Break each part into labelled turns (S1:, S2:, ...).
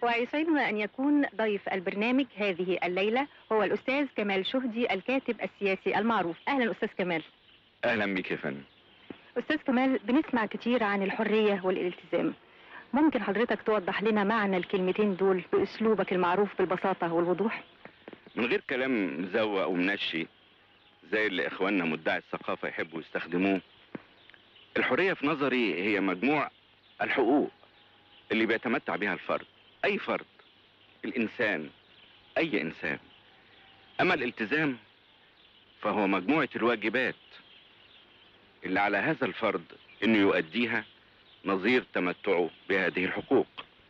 S1: ويسعدنا أن يكون ضيف البرنامج هذه الليلة هو الأستاذ كمال شهدي الكاتب السياسي المعروف أهلا أستاذ كمال
S2: اهلا بك يا فندم
S1: أستاذ كمال بنسمع كتير عن الحرية والالتزام ممكن حضرتك توضح لنا معنى الكلمتين دول بأسلوبك المعروف بالبساطة والوضوح
S2: من غير كلام مزوق ومنشي زي اللي اخواننا مدعي الثقافه يحبوا يستخدموه الحريه في نظري هي مجموع الحقوق اللي بيتمتع بها الفرد اي فرد الانسان اي انسان اما الالتزام فهو مجموعه الواجبات اللي على هذا الفرد انه يؤديها نظير تمتعه بهذه الحقوق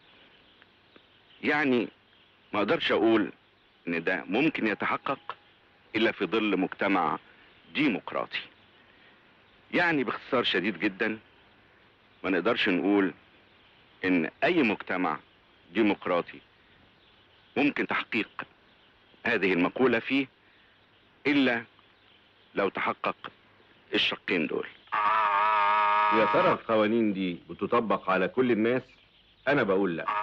S2: يعني ما اقدرش اقول ان ده ممكن يتحقق الا في ظل مجتمع ديمقراطي يعني باختصار شديد جدا ما نقدرش نقول ان اي مجتمع ديمقراطي ممكن تحقيق هذه المقولة فيه الا لو تحقق الشقين دول
S3: يا ترى القوانين دي بتطبق على كل الناس انا بقول لا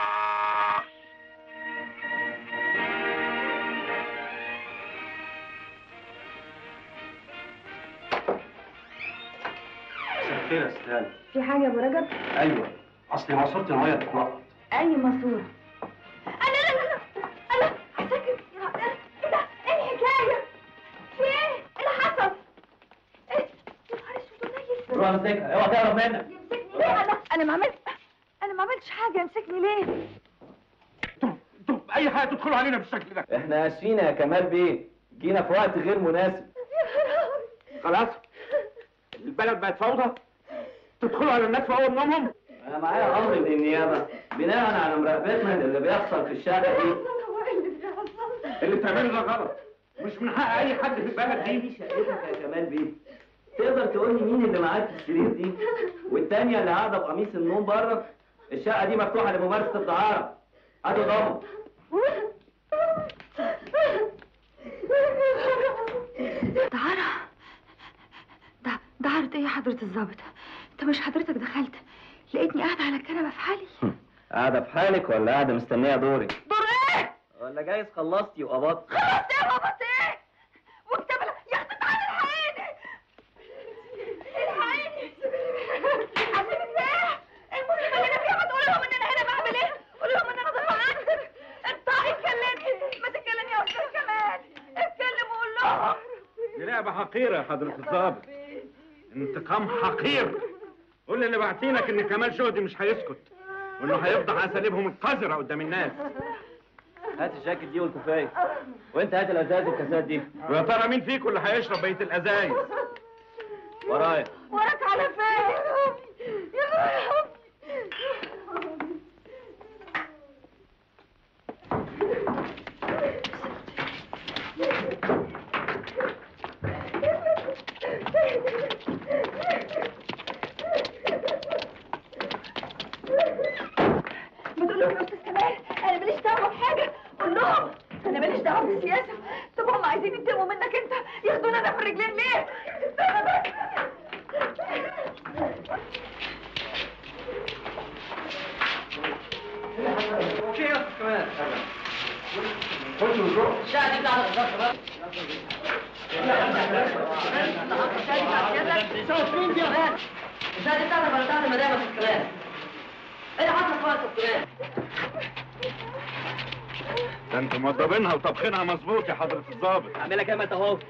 S4: خير يا استاذ
S5: في حاجة يا ابو رجب؟
S4: ايوه اصل ماسوره الميه اتنقط
S5: أي ماسورة؟ أنا لا لا لا أنا هسكت يا إيه ده؟ إيه الحكاية؟ في إيه؟ إيه اللي حصل؟ إيه؟ يا نهار أسود ونيس
S4: روح امسكها اوعى تهرب منك
S5: يمسكني ليه أنا؟ أنا ما عملت أنا ما عملتش حاجة يمسكني ليه؟
S4: انتوا اي حاجه تدخلوا علينا بالشكل ده
S6: احنا اسفين يا كمال بيه جينا في وقت غير مناسب
S4: خلاص البلد بقت فوضى تدخلوا على الناس في اول نومهم
S6: انا معايا امر من النيابه بناء على مراقبتنا اللي بيحصل في الشارع دي
S4: اللي بتعمله ده غلط مش من حق اي حد في البلد دي
S6: دي شقتك يا كمال بيه تقدر تقول لي مين اللي معاك في السرير دي والتانية اللي قاعده بقميص النوم بره الشقه دي مفتوحه لممارسه الدعاره ادي ضامن
S5: دعارة دع... دعارة ايه يا حضرة الظابط؟ انت مش حضرتك دخلت لقيتني قاعدة على الكنبة في حالي
S6: قاعده في حالك ولا قاعده مستنيه دورك
S5: دور ايه؟
S6: ولا جايز خلصتي وقبضت
S5: خلاص يا بابا ايه؟ واكتب لك يا اختي تعالي الحقيني الحقيني عشان ايه؟ المصيبة اللي انا فيها ما تقول لهم ان انا هنا بعمل ايه؟ قول لهم ان انا ضيفة عندك انت اتكلمي ما تتكلمي يا استاذ كمال اتكلم وقول لهم
S4: دي لعبه حقيره يا حضره الضابط انتقام حقير قول اللي بعتينك ان كمال شهدي مش هيسكت وانه هيفضح اساليبهم القذره قدام الناس
S6: هات الجاكيت دي والكوفايه وانت هات الازاز والكاسات دي
S4: ويا ترى مين فيكم اللي هيشرب بقيه الازايز
S6: ورايا
S5: وراك على فين يا رب ما تقول لهم يا استاذ كمال انا ماليش دعوه بحاجه قول لهم انا ماليش دعوه بالسياسه طب هم عايزين ينتقموا منك انت ياخدونا انا في الرجلين ليه؟ استنى بس
S6: في ايه يا استاذ كمال
S4: خشوا وشوفوا
S6: الشقه دي بتاعت الشباب
S5: مين دي يا مان؟
S6: الشقه دي بتاعتك ولا بتاعت المدام يا استاذ كمال ايه اللي حصل في وقت الكلام
S4: ده انتوا موضبينها وطبخينها مظبوط يا حضره الضابط
S6: اعملها كام انت اهو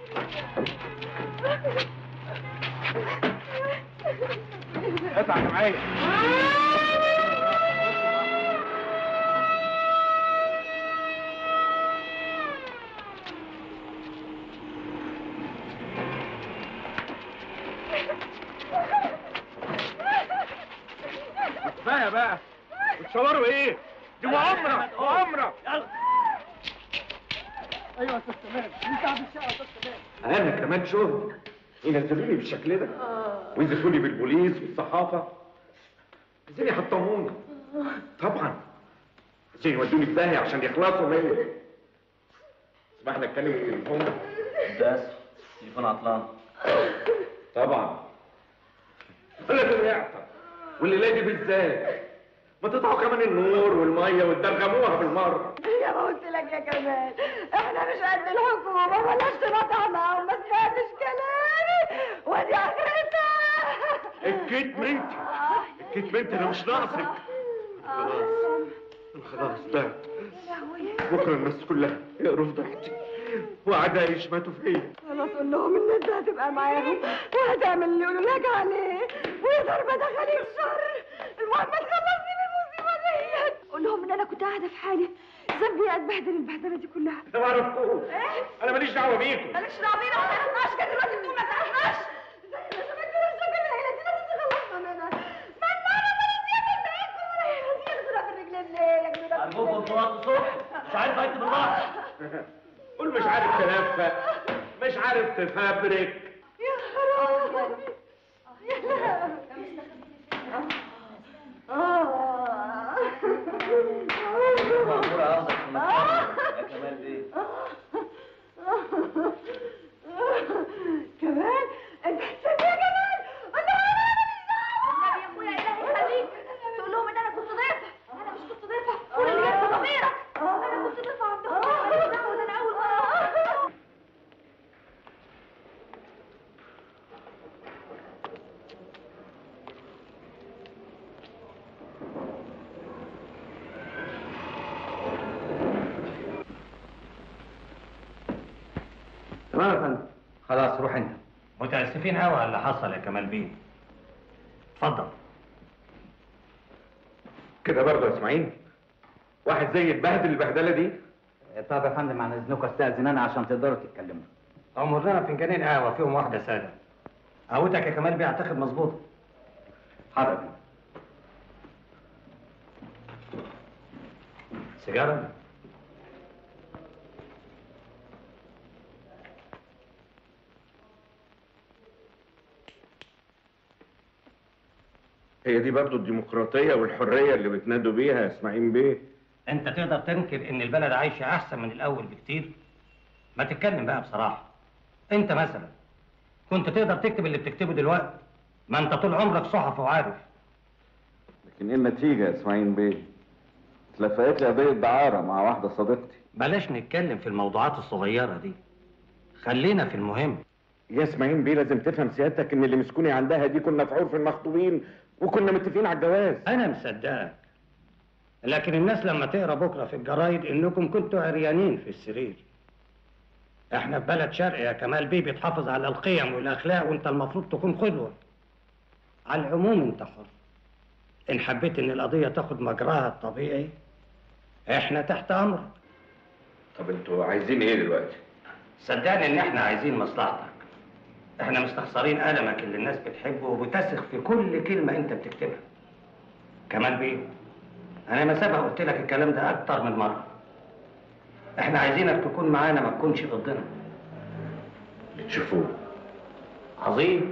S4: اطلع معايا كفايه بقى بتصوروا ايه؟ دي مؤامره مؤامره انا كمان شهد ينزلوني بالشكل ده وينزلوني بالبوليس والصحافه عايزين يحطموني طبعا عايزين يودوني في داهيه عشان يخلصوا مني اسمح لي اتكلم في التليفون
S6: بس تليفون عطلان
S4: طبعا لازم يعطل والليله دي بالذات ما تقطعوا كمان النور والميه وتدرغموها بالمره
S5: يا ما قلت لك يا كمال احنا مش قد الحكومه بلاش تنطع معاهم ما سمعتش كلامي ودي اخرتها
S4: الكتم انت الكتم انت انا مش ناقصك خلاص خلاص بعت بكره الناس كلها يقروا في ضحكتي واعدائي يشمتوا فيا
S5: خلاص قول لهم ان انت هتبقى معاهم وهتعمل اللي يقولوا لك عليه ويقدر ما دخلي الشر المهم تخلصني من المصيبه ديت قول لهم ان انا كنت قاعده في حالي ذنبي اتبهدل البهدله دي كلها
S4: انا ما عرفتوش انا ماليش دعوه بيكم
S5: مالكش دعوه بينا ما تعرفناش كده دلوقتي بتقول ما تعرفناش زي ما شبكت الشجره العيله دي لازم تخلصنا منها ما انت انا ما زياده بتاعتكم ولا هي زياده في الرجلين ليه يا جدودة
S6: ارجوكم صلاه الصبح مش عارف اكتب النهار
S4: قول مش عارف تلفق مش عارف تفبرك
S5: يا حرام يا
S6: مأمورة قصدك في المسألة يا كمال بيه
S5: كمان انت حسيت يا كمان انا والنبي يا اخويا الهي يخليك تقول لهم ان انا كنت ضيفه انا مش كنت ضيفه قول اللي جاب ضميرك انا كنت ضيفه عند اخويا ماليش دعوه ده انا اول مره
S6: تمام يا فندم
S7: خلاص روح انت
S8: متأسفين قوي على اللي حصل يا كمال بيه اتفضل
S4: كده برضه يا اسماعيل واحد زي اتبهدل البهدله دي
S7: طب يا فندم عن اذنكم استاذن انا عشان تقدروا تتكلموا
S8: أمرنا فنجانين قهوة فيهم واحدة سادة قهوتك يا كمال بيه أعتقد مظبوطة
S7: حاضر يا فندم.
S8: سيجارة
S3: هي دي برضو الديمقراطية والحرية اللي بتنادوا بيها يا اسماعيل بيه
S8: أنت تقدر تنكر إن البلد عايشة أحسن من الأول بكتير ما تتكلم بقى بصراحة أنت مثلا كنت تقدر تكتب اللي بتكتبه دلوقتي ما أنت طول عمرك صحفي وعارف
S9: لكن ايه النتيجة يا اسماعيل بيه؟ اتلفقت لي قضية دعارة مع واحدة صديقتي
S8: بلاش نتكلم في الموضوعات الصغيرة دي خلينا في المهم
S3: يا اسماعيل بيه لازم تفهم سيادتك ان اللي مسكوني عندها دي كنا في عرف المخطوبين وكنا متفقين على الجواز
S8: أنا مصدقك لكن الناس لما تقرا بكره في الجرايد إنكم كنتوا عريانين في السرير إحنا في بلد شرقي يا كمال بيه بيتحافظ على القيم والأخلاق وأنت المفروض تكون قدوة على العموم أنت حر إن حبيت إن القضية تاخد مجراها الطبيعي إحنا تحت أمرك
S3: طب انتوا عايزين ايه دلوقتي؟
S8: صدقني ان احنا عايزين مصلحتك احنا مستخسرين قلمك اللي الناس بتحبه وبتثق في كل كلمة انت بتكتبها كمان بيه انا ما سبق قلت لك الكلام ده اكتر من مرة احنا عايزينك تكون معانا ما تكونش ضدنا
S3: بتشوفوه
S8: عظيم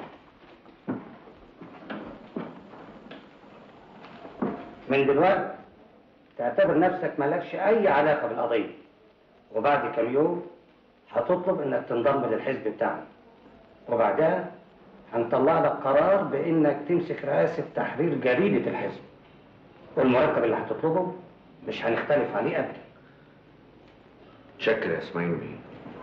S8: من دلوقتي تعتبر نفسك مالكش اي علاقة بالقضية وبعد كام يوم هتطلب انك تنضم للحزب بتاعنا وبعدها هنطلع لك قرار بانك تمسك رئاسة تحرير جريدة الحزب والمرتب اللي هتطلبه مش هنختلف عليه ابدا
S3: شكر يا اسماعيل بيه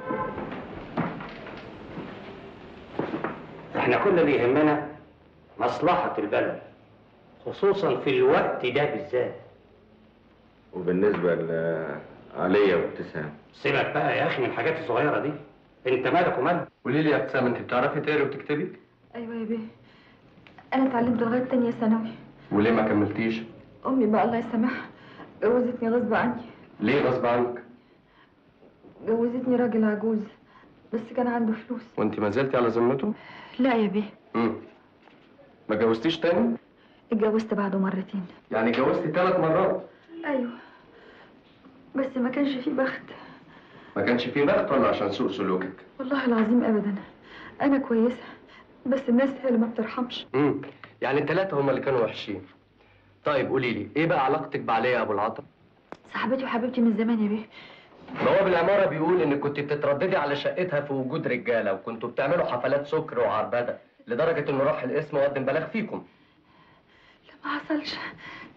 S8: احنا كل اللي يهمنا مصلحة البلد خصوصا في الوقت ده بالذات
S3: وبالنسبة لعليا وابتسام
S8: سيبك بقى يا اخي من الحاجات الصغيرة دي انت مالك ومال
S10: قولي لي يا ابتسام انت بتعرفي تقري وتكتبي؟
S11: ايوه يا بيه انا اتعلمت لغايه تانية ثانوي
S10: وليه ما كملتيش؟
S11: امي بقى الله يسامحها جوزتني غصب عني
S10: ليه غصب عنك؟
S11: جوزتني راجل عجوز بس كان عنده فلوس
S10: وانت ما زلتي على ذمته؟
S11: لا يا بيه
S10: امم ما جوزتيش تاني؟
S11: اتجوزت بعده مرتين
S10: يعني جوزتي ثلاث مرات
S11: ايوه بس ما كانش فيه بخت
S10: ما كانش فيه بخت ولا عشان سوء سلوكك؟
S11: والله العظيم ابدا انا كويسه بس الناس هي اللي ما بترحمش
S10: امم يعني الثلاثة هما اللي كانوا وحشين طيب قولي لي ايه بقى علاقتك بعليا ابو العطا؟
S11: صاحبتي وحبيبتي من زمان يا بيه
S10: بواب العمارة بيقول انك كنت بتترددي على شقتها في وجود رجالة وكنتوا بتعملوا حفلات سكر وعربدة لدرجة انه راح القسم وقدم بلاغ فيكم
S11: لا ما حصلش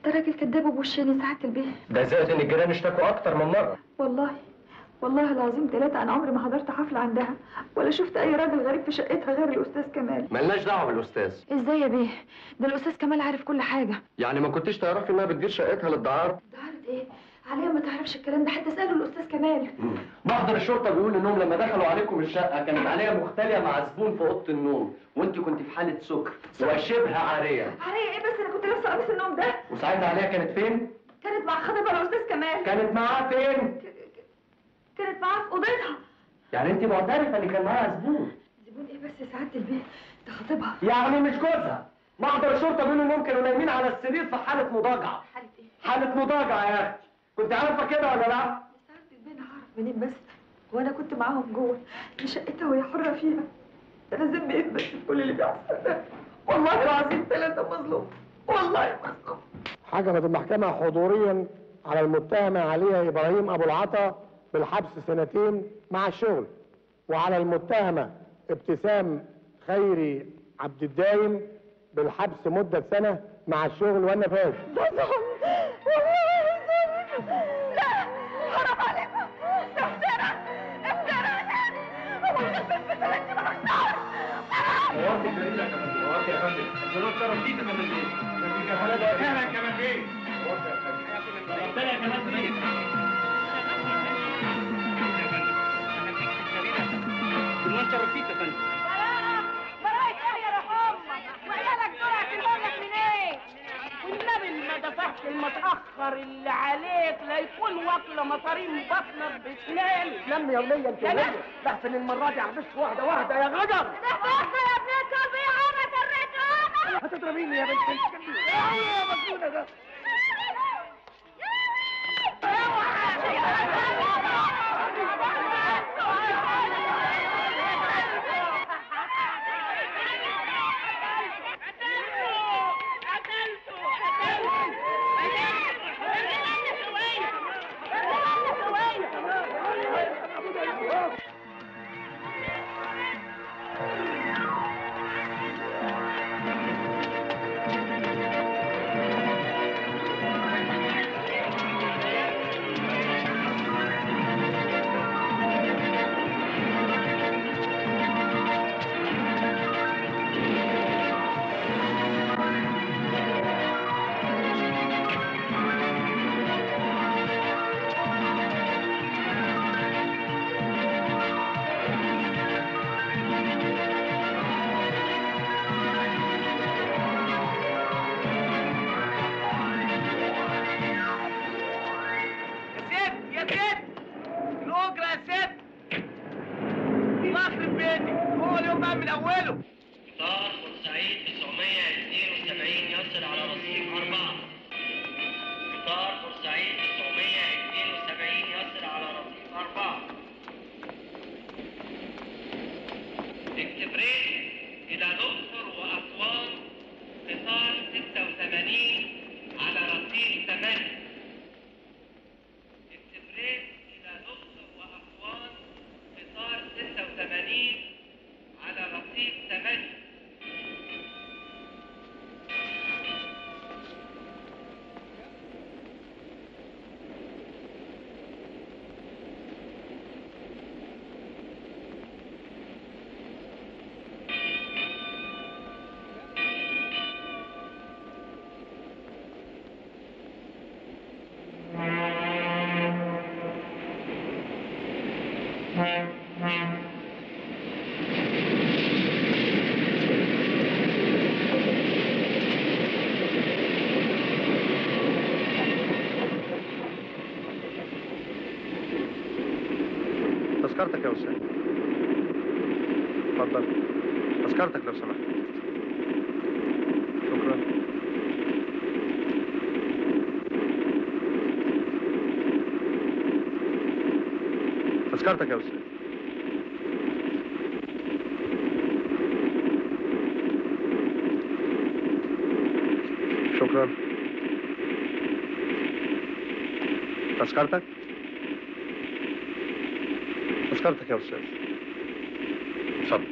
S11: ده راجل كداب وبوشاني ساعة البيه
S10: ده زائد ان الجيران اشتكوا اكتر من مره
S11: والله والله العظيم ثلاثة أنا عمري ما حضرت حفلة عندها ولا شفت أي راجل غريب في شقتها غير الأستاذ كمال
S10: ملناش دعوه بالاستاذ
S11: إزاي يا بيه؟ ده الأستاذ كمال عارف كل حاجة
S10: يعني ما كنتش تعرفي انها بتدير شقتها للدعاره
S11: ده عارف إيه؟ عليا ما تعرفش الكلام ده حتى اسأله الأستاذ كمال
S10: محضر الشرطه بيقول انهم لما دخلوا عليكم الشقه كانت عليا مختليه مع زبون في اوضه النوم وانت كنت في حاله سكر وشبه عاريه
S11: عليا إيه بس أنا كنت لابسة قميص النوم ده
S10: وساعتها عليا كانت فين؟
S11: كانت مع خطيبها الأستاذ كمال
S10: كانت معاه فين؟
S11: كانت معاه في أوضتها
S10: يعني انت معترفه ان كان معاها زبون
S11: زبون إيه بس سعادة البيه؟ ده خطيبها
S10: يعني مش جوزها محضر الشرطه بيقول انهم كانوا نايمين على السرير في حاله مضاجعه
S11: حالة إيه؟
S10: حاله مضاجعه يا اختي كنت عارفه كده ولا لا؟
S11: سعادة البيه أنا هعرف منين بس؟ وأنا كنت معاهم جوه دي شقتها وهي حرة فيها أنا ذنبي إيه بس في كل اللي بيحصل ده؟ والله العظيم ثلاثة مظلوم والله مظلوم
S12: حكمت المحكمة حضوريا على المتهمة عليا إبراهيم أبو العطا بالحبس سنتين مع الشغل وعلى المتهمة ابتسام خيري عبد الدايم بالحبس مدة سنة مع الشغل والنفاذ
S5: ده ظلم والله ظلم لا حرام عليكم ده افتراء افتراء هو الغلبان في ثلاثة ملوش دعوة
S4: نورتي الجريدة يا كمان نورتي يا فندم ولو شرفتيك يا كمان بيه اهلا يا كمان بيه ربنا يا كمان بيه ولو شرفتيك يا فندم
S5: برايك ايه يا امك وعيالك دول هتلهم لك منين والنبي ما دفعت المتاخر اللي عليك لا يكون واكله مصارين بطنك بسنان
S12: لم يا ولية انت
S5: يا
S12: ولية لحسن المرة دي عبس واحدة واحدة يا غدر
S5: بص يا ابن الطبيعه ما تريتونا
S12: هتضربيني يا بنت الكلب ايه يا مجنونة ده
S5: يا ست يا ست الاجره يا ست الله يخرب بيتك هو اليوم بقى من اوله
S13: قطار بورسعيد 972 يصل على رصيف أربعة قطار بورسعيد 972 يصل على رصيف أربعة اكتبريت إلى الأقصر وأسوان قطار 86 على رصيف 8 اكتبريت إلى الأقصر وأسوان قطار 86 على رصيف 8
S14: تذكرتك يا أستاذ اتفضل تذكرتك لو سمحت شكرا تذكرتك يا أستاذ شكرا تذكرتك تذكرتك يا أستاذ اتفضل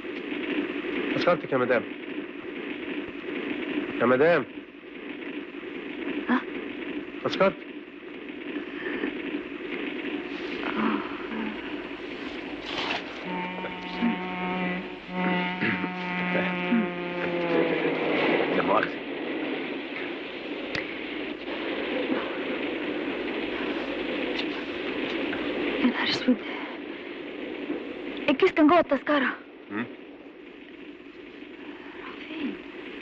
S14: تذكرتك يا مدام يا مدام تذكرت
S10: لا مؤاخذة
S5: يا نهار اسود الكيس كان جوه التذكرة
S14: مم.
S5: فين؟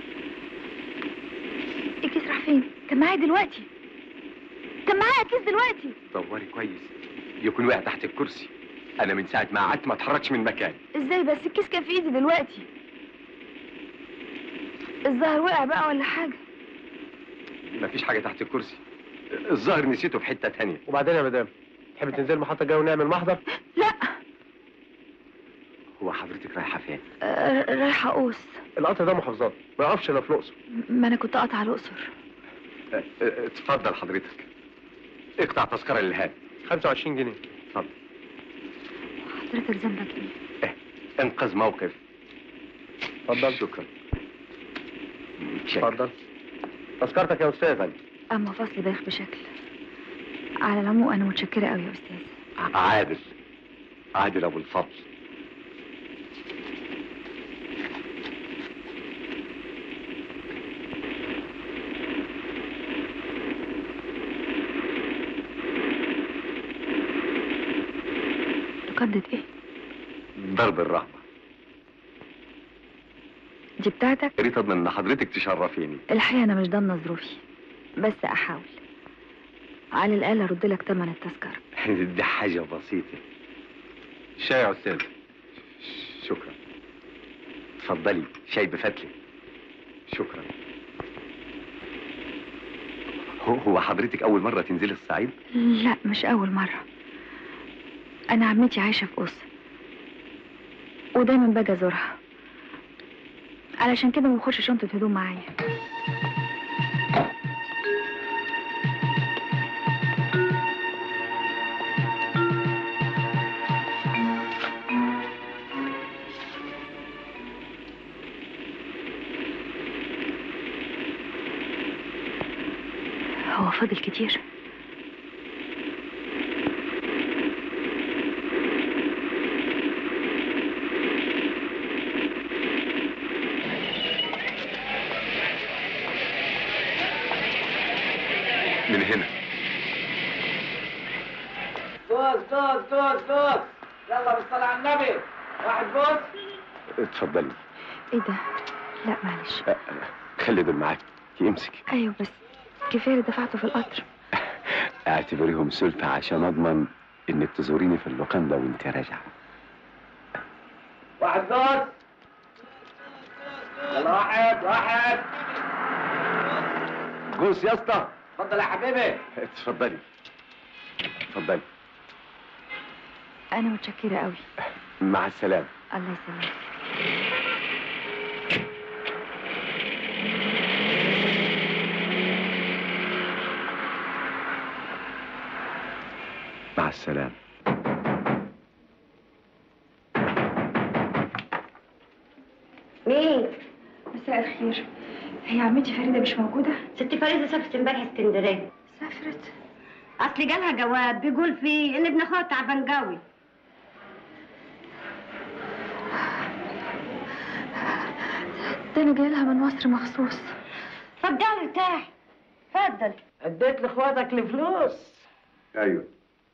S5: الكيس راح فين؟ كان معايا دلوقتي كان معايا الكيس دلوقتي
S10: دوري كويس يكون وقع تحت الكرسي انا من ساعة ما قعدت ما اتحركش من مكاني
S5: ازاي بس الكيس كان في ايدي دلوقتي الظهر وقع بقى ولا حاجة
S10: مفيش حاجة تحت الكرسي الظاهر نسيته في حتة تانية
S14: وبعدين يا مدام تحب تنزل المحطة الجاية ونعمل محضر؟
S5: لا
S10: هو حضرتك رايحة فين؟
S5: آه، رايحة أقوس
S14: القطر ده محافظات ما يقفش الا في الاقصر
S5: ما أنا كنت قاطعة الأقصر
S10: اه، اه، اتفضل حضرتك اقطع تذكرة للهاد
S14: 25 جنيه
S10: اتفضل
S5: حضرتك ذنبك إيه؟
S10: انقذ موقف
S14: اتفضل
S10: شكرا
S14: اتفضل تذكرتك يا استاذ
S5: أما فصل بايخ بشكل على العموم أنا متشكرة أوي يا أستاذ
S10: عادل عادل ابو الفضل
S5: تقدد إيه؟
S10: ضرب الرهبة
S5: دي بتاعتك؟
S10: يا ريت اضمن ان حضرتك تشرفيني
S5: الحقيقة أنا مش ضامنة ظروفي بس أحاول على الأقل أرد لك تمن التذكرة
S10: دي حاجة بسيطة شاي يا استاذ شكرا اتفضلي شاي بفتلي شكرا هو هو حضرتك اول مرة تنزلي الصعيد
S5: لا مش أول مرة أنا عمتي عايشة في قوس ودايما باجي أزورها علشان كده ما باخدش شنطة هدوم معايا هو فاضل كتير
S10: من هنا
S6: توز توز توز توز يلا بالصلاة على النبي واحد بص
S10: اتفضلي
S5: ايه ده لا معلش
S10: أه، أه، خلي دول معاك امسك
S5: ايوه بس كفايه اللي دفعته في القطر
S10: اعتبريهم سلفة عشان اضمن انك تزوريني في اللوكاندا وانت راجعة
S6: واحد بص يلا واحد واحد
S10: جوز يا اسطى
S6: اتفضل يا حبيبي
S10: اتفضلي اتفضلي
S5: انا متشكره قوي
S10: مع السلامة
S5: الله يسلمك
S10: مع السلامة
S15: مين؟
S5: مساء الخير هي عمتي فريده مش موجوده
S15: ست فريدة سافرت امبارح اسكندرية
S5: سافرت
S15: أصل جالها جواب بيقول فيه إن ابن أخوها تعبان قوي
S5: ده انا جاي لها من مصر مخصوص
S15: اتفضل ارتاح اتفضل
S16: اديت لاخواتك الفلوس
S10: ايوه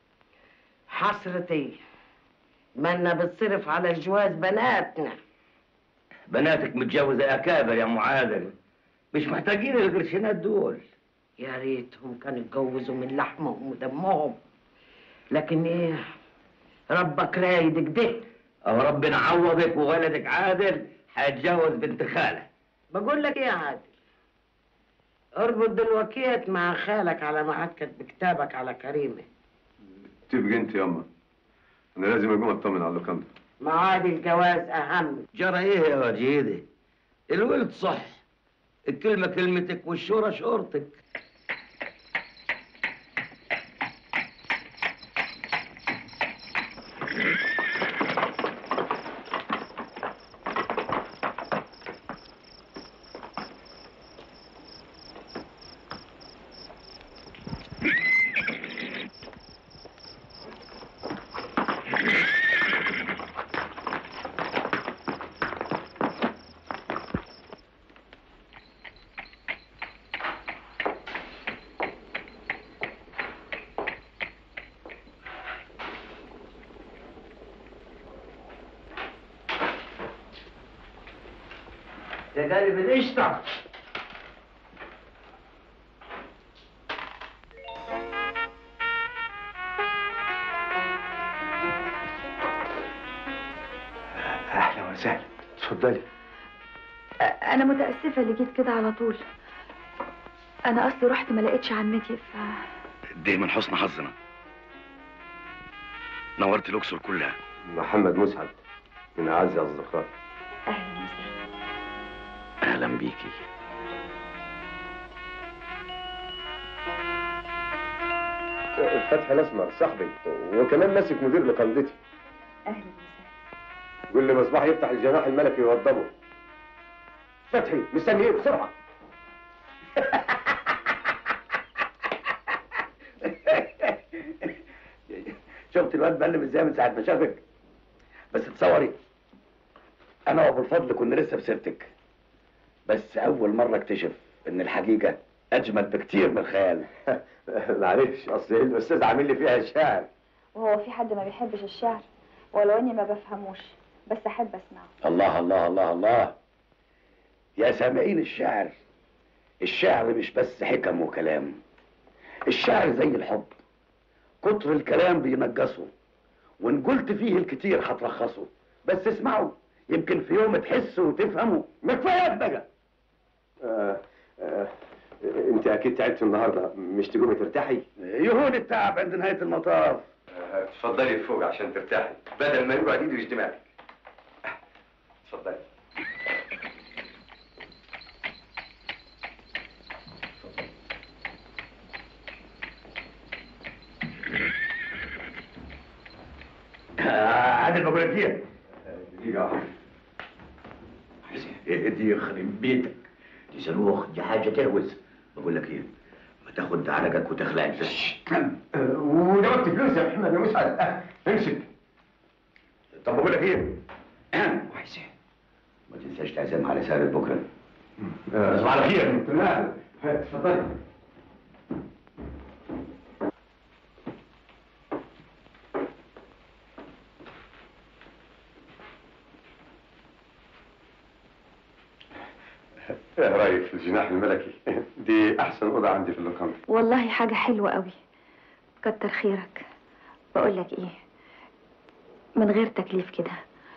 S16: حسرتي منا بتصرف على جواز بناتنا
S6: بناتك متجوزة أكابر يا أم عادل مش محتاجين القرشينات دول
S16: يا ريتهم كانوا اتجوزوا من لحمهم ودمهم لكن ايه ربك رايد كده
S6: أو ربنا عوضك وولدك عادل هيتجوز بنت خالة
S16: بقول لك ايه يا عادل اربط دلوكيت مع خالك على ميعاد كتب كتابك على كريمه
S14: تبقى انت ياما انا لازم اقوم اطمن على اللوكاندا
S16: ميعاد الجواز اهم
S6: جرى إيه يا وجيدي الولد صح الكلمة كلمتك والشورى شورتك تجارب القشطه
S10: اهلا وسهلا اتفضلي
S11: انا متاسفه اللي جيت كده على طول انا اصلي رحت ما لقيتش عمتي ف
S2: دي من حسن حظنا نورت الاقصر كلها
S14: محمد مسعد من اعز اصدقائي
S11: اهلا وسهلا
S2: اهلا بيكي
S14: فتحي الاسمر صاحبي وكمان ماسك مدير لقندتي
S11: اهلا
S14: قول لي مصباح يفتح الجناح الملكي ويوضبه فتحي مستني ايه بسرعه
S17: شفت الواد بقلب ازاي من ساعه ما شافك بس تصوري انا وابو الفضل كنا لسه في سيرتك بس اول مره اكتشف ان الحقيقه اجمل بكتير من الخيال
S14: معلش اصل الاستاذ عامل لي فيها الشاعر
S18: وهو في حد ما بيحبش الشعر ولو اني ما بفهموش بس احب اسمعه
S17: الله الله الله الله يا سامعين الشعر الشعر مش بس حكم وكلام الشعر زي الحب كتر الكلام بينجسه وان قلت فيه الكتير هترخصه بس اسمعوا يمكن في يوم تحسوا وتفهموا ما كفايه بقى
S14: آه آه انت اكيد تعبت النهارده مش تقومي ترتاحي
S17: يهون التعب عند نهايه المطاف
S14: اتفضلي فوق عشان ترتاحي بدل ما يقعد ايده اجتماعي اتفضلي
S17: عادل بقول لك ايه
S14: دقيقة واحدة
S17: إيه دي يخرب بيتك دي صاروخ دي حاجه تهوس بقول لك ايه ما تاخد عرقك وتخلع الفش
S14: وجبت فلوس يا محمد يا مسعد آه، امسك
S17: طب بقول لك ايه وحسين ما تنساش تعزم على سهرة بكره تصبح على خير
S14: لا اتفضلي ايه رايك في الجناح الملكي دي احسن اوضه عندي في اللوكاندا
S11: والله حاجه حلوه قوي كتر خيرك بقول لك ايه من غير تكليف كده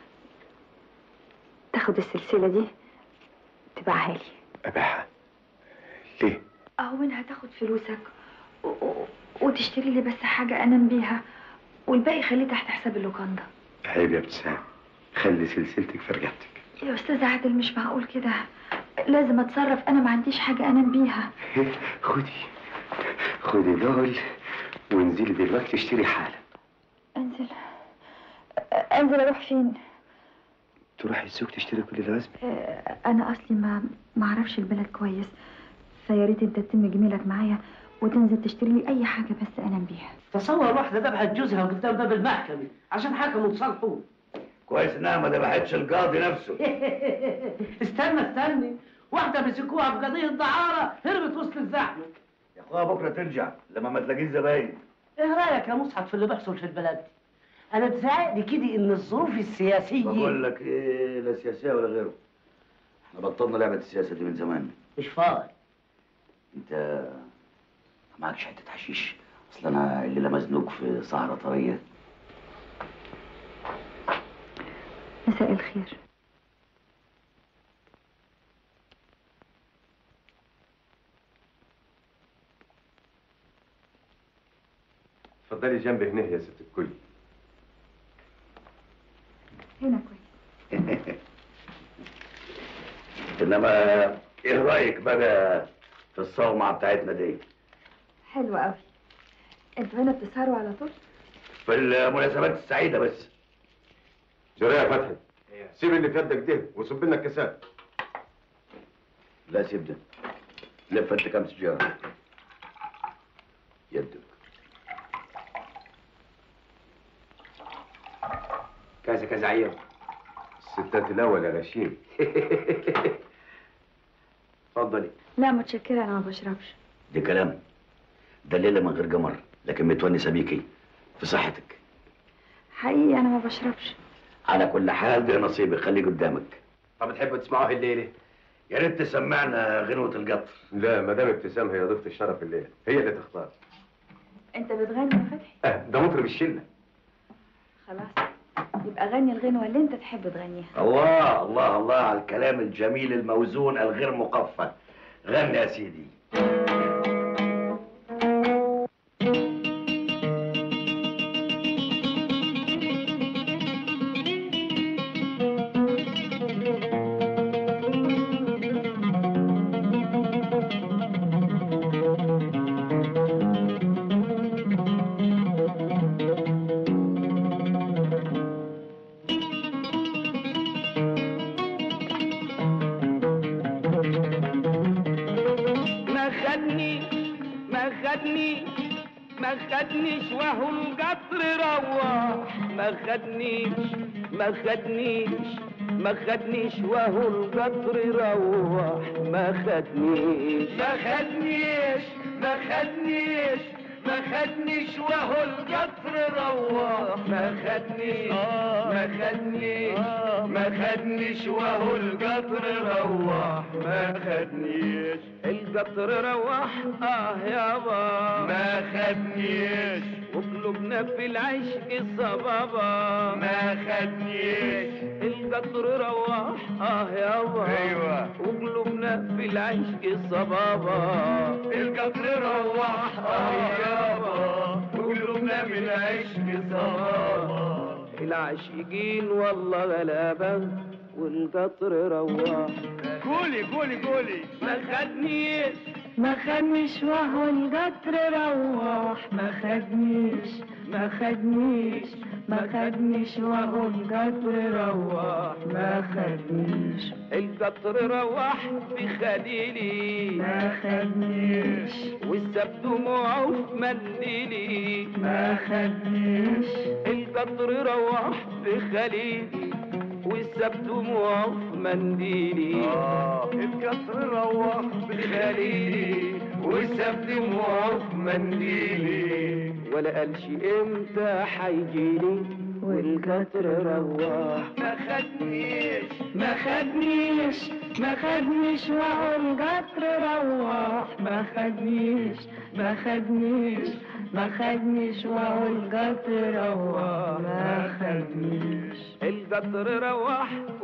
S11: تاخد السلسله دي تبيعها لي
S14: ابيعها ليه
S11: اهو منها تاخد فلوسك و- و- وتشتري لي بس حاجه انام بيها والباقي خليه تحت حساب اللوكاندا
S14: عيب يا ابتسام خلي سلسلتك في رقبتك
S11: يا استاذ عادل مش معقول كده لازم اتصرف انا ما عنديش حاجه انام بيها
S14: خدي خدي دول وانزلي دلوقتي اشتري حالا
S11: انزل انزل اروح فين
S14: تروحي السوق تشتري كل اللازم
S11: آه، انا اصلي ما ما اعرفش البلد كويس فيا ريت انت تتم جميلك معايا وتنزل تشتري لي اي حاجه بس انام بيها
S16: تصور واحدة ذبحت جوزها قدام باب المحكمة عشان حكموا تصالحوا
S17: كويس انها ما ذبحتش القاضي نفسه
S16: استنى استنى واحدة مسكوها بقضية دعارة هربت وسط الزحمة
S17: يا اخويا بكره ترجع لما ما تلاقيش زباين
S16: ايه رأيك يا مصعب في اللي بيحصل في البلد دي؟ انا بزعقلي كده ان الظروف السياسية
S17: بقول لك ايه لا سياسيه ولا غيره احنا بطلنا لعبه السياسه دي من زمان
S16: مش فاضي
S17: انت ما معكش حته حشيش اصل انا الليله مزنوق في سهره طريه
S11: مساء الخير
S14: اتفضلي جنب هنا يا ست الكل
S11: هنا كويس
S17: انما ايه رايك بقى في الصومعه بتاعتنا دي
S11: حلو قوي انتوا هنا بتسهروا على طول
S17: في المناسبات السعيده بس
S14: جرى يا فتحي سيب اللي في يدك ده وصب لنا الكاسات
S17: لا سيب ده لف انت كام سجاره يدك
S14: كذا كذا عيب الستات الاول يا غشيم
S17: اتفضلي
S11: لا متشكره انا ما بشربش
S17: دي كلام ده الليله من غير قمر لكن متونسه بيكي في صحتك
S11: حقيقي انا ما بشربش
S17: على كل حال ده نصيبك خليه قدامك
S10: طب تحبوا تسمعوه الليله
S17: يا ريت تسمعنا غنوة القطر
S14: لا مدام ابتسام هي ضيفة الشرف الليلة هي اللي تختار
S18: انت بتغني يا فتحي
S14: اه ده مطرب الشلة
S18: خلاص يبقى غني الغنوة اللي انت تحب تغنيها
S17: الله الله الله على الكلام الجميل الموزون الغير مقفى غني يا سيدي
S19: ما خدني ما خدني ما خدنيش وهو القطر روح ما خدنيش ما خدنيش ما خدنيش وهو القطر روح ما خدنيش ما خدنيش ما خدنيش ما خدنيش وهو القطر روح ما خدنيش ما خدنيش ما خدنيش وهو القطر روح ما خدنيش القطر روح اه يابا ما خدنيش وقلوبنا في العشق صبابا ما خدنيش القطر روح اه يابا ايوه وقلوبنا في العشق صبابا القطر روح اه يابا وقلوبنا في العشق صبابا العاشقين والله غلابة والقطر روح قولي قولي قولي ما خدنيش
S5: ما خدنيش وهو القطر روح ما خدنيش ما خدنيش ما خدنيش وهو القطر روح ما خدنيش
S19: القطر روح في خليلي
S5: ما خدنيش
S19: والسب دموعه في منديلي
S5: ما خدنيش
S19: القطر روح في خليلي والسب دموعه في منديلي القطر روح في خليلي والسب دموعه في منديلي ولا قالش امتى حيجيلي والقطر روح ما خدنيش
S5: ما خدنيش ما خدنيش وهو القطر روح ما خدنيش ما خدنيش ما خدنيش وهو القطر روح ما خدنيش
S19: القطر روح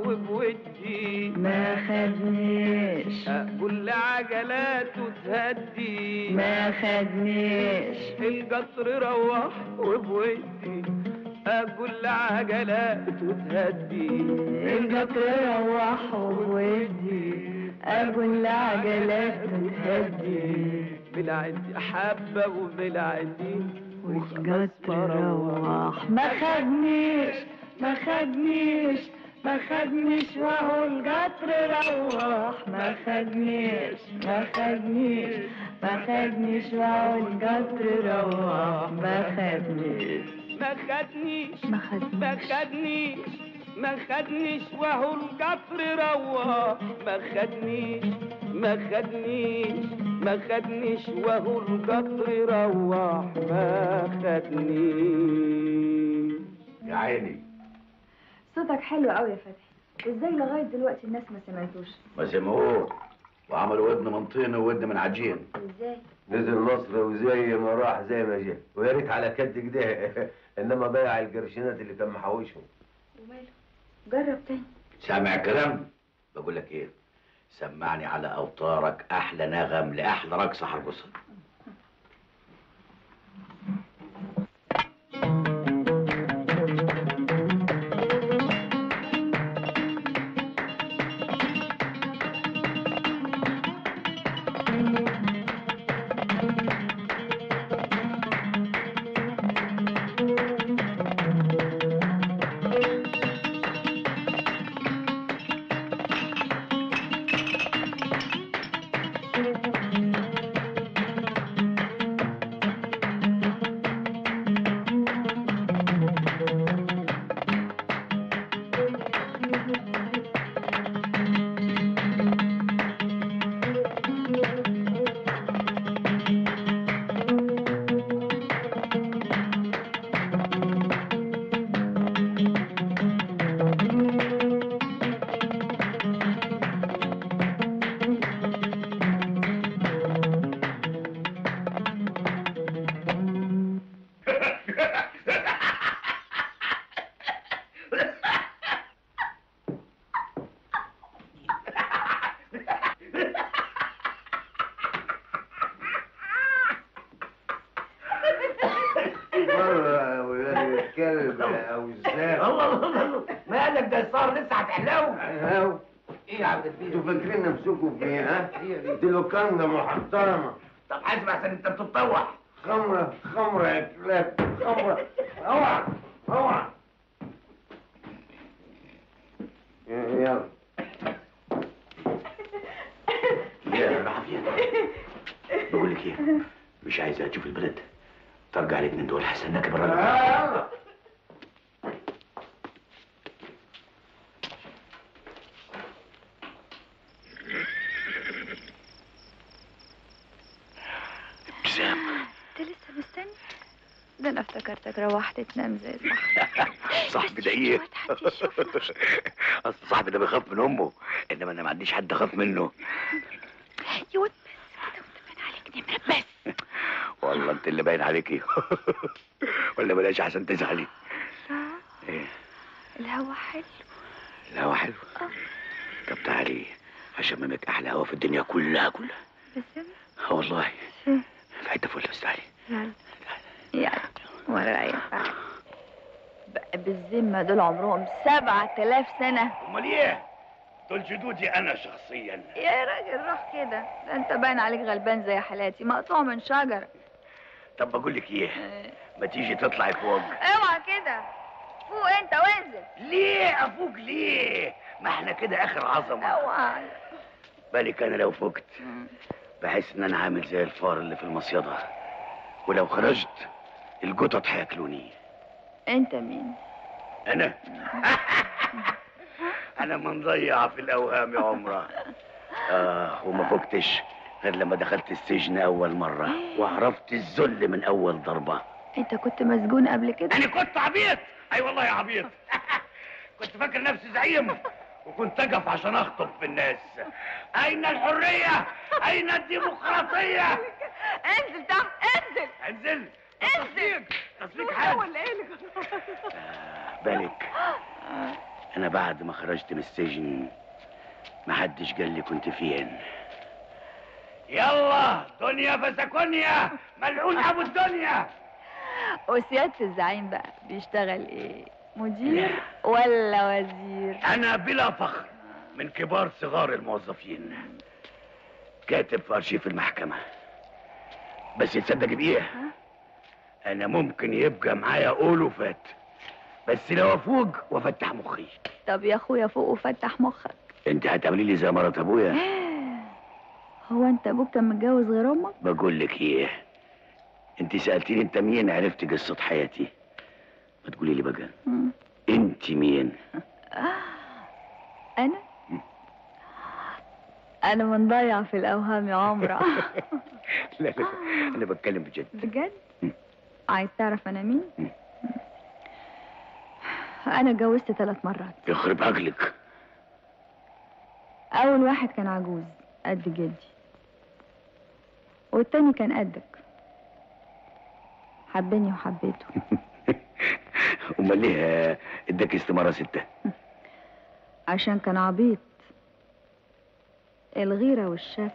S19: وبودي
S5: ما خدنيش
S19: كل عجلاته تهدي
S5: ما خدنيش
S19: القطر روح وبودي كل عجلاته تهدي
S5: القطر روح وودي أقول عجلات تهدي
S19: بالعندي حبة وبالعندي
S5: والقطر روح ما خدنيش ما خدنيش ما خدنيش وهو القطر روح ما خدنيش ما خدنيش ما خدنيش وهو القطر روح ما خدنيش
S19: ما خدنيش
S5: ما خدنيش
S19: ما خدنيش ما خدنيش وهو القطر روح ما خدنيش ما خدنيش ما خدنيش وهو القطر روح ما خدنيش
S17: يا عيني
S18: صوتك حلو قوي يا فتحي ازاي لغايه دلوقتي الناس ما سمعتوش
S17: ما سمعوه وعملوا ودن من طين وودن من عجين
S18: ازاي
S14: نزل مصر وزي ما راح زي ما جه ويا ريت على كد كده انما ضيع القرشينات اللي كان محوشهم
S18: وماله جرب تاني
S17: سامع كلام بقول لك ايه سمعني على اوتارك احلى نغم لاحلى رقصه هرقصها
S14: كلب يا وزان
S17: الله الله الله مالك ده صار لسه هتحلو
S14: اهو
S17: ايه يا عبد البيه
S14: انتوا فاكرين نفسكم في ايه ها؟ دي لوكاندا محترمه
S17: طب حاسب عشان انت بتتطوح
S14: خمره خمره يا كلاب خمره اوعى اوعى يلا
S17: يا العافيه بقول لك ايه مش عايزه تشوف البلد ترجع الاثنين دول هستناك بره
S14: يلا
S17: ابتسام
S18: انت لسه مستني ده انا افتكرتك روحت تنام زي صح
S17: صاحبي ده ايه؟ اصل صاحبي ده بيخاف من امه انما انا ما عنديش حد اخاف منه
S18: يود بس كده وانت باين عليك نمرة بس
S17: والله انت اللي باين عليكي ولا بلاش عشان تزعلي ايه
S18: الهوا حلو
S17: الهوا حلو طب تعالي هشممك احلى هوا في الدنيا كلها كلها
S18: بس
S17: اه والله
S18: مم.
S17: في حته فل بس تعالي
S18: يلا يلا ولا ينفع بقى بالذمة دول عمرهم سبعة آلاف سنة
S17: امال ايه؟ دول جدودي انا شخصيا
S18: يا راجل روح كده ده انت باين عليك غلبان زي حالاتي مقطوع من شجرة
S17: طب بقول لك ايه؟ ما تيجي تطلعي فوق
S18: اوعى كده فوق انت وانزل
S17: ليه افوق ليه؟ ما احنا كده اخر عظمه
S18: اوعى
S17: بالك انا لو فقت بحس ان انا عامل زي الفار اللي في المصيده ولو خرجت القطط هياكلوني
S18: انت مين
S17: انا انا منضيع في الاوهام يا عمره اه وما فقتش غير لما دخلت السجن اول مره وعرفت الذل من اول ضربه
S18: انت كنت مسجون قبل كده
S17: انا كنت عبيط اي والله يا عبيط كنت فاكر نفسي زعيم وكنت اقف عشان اخطب في الناس اين الحريه اين الديمقراطيه
S18: انزل تحت انزل
S17: انزل
S18: انزل
S17: تصفيق حاجه
S18: ولا ايه اللي
S17: بالك انا بعد ما خرجت من السجن محدش قال لي كنت فين يلا دنيا فسكونيا ملعون ابو الدنيا
S18: وسيادة الزعيم بقى بيشتغل ايه مدير ولا وزير
S17: انا بلا فخر من كبار صغار الموظفين كاتب في ارشيف المحكمة بس تصدق بيه انا ممكن يبقى معايا ألوفات بس لو افوق وافتح مخي
S18: طب يا اخويا فوق وفتح مخك
S17: انت هتعملي لي زي مرات ابويا
S18: هو انت ابوك كان متجوز غير امك
S17: بقول لك ايه انت سالتيني انت مين عرفت قصه حياتي ما تقولي لي بقى
S18: مم.
S17: انت مين
S18: انا انا منضيع في الاوهام يا عمرة
S17: لا لا انا بتكلم بجد
S18: بجد عايز تعرف انا مين انا اتجوزت ثلاث مرات
S17: يخرب عقلك
S18: اول واحد كان عجوز قد جدي والتاني كان قدك حبني وحبيته
S17: امال ليه اداك استماره سته
S18: عشان كان عبيط الغيرة والشك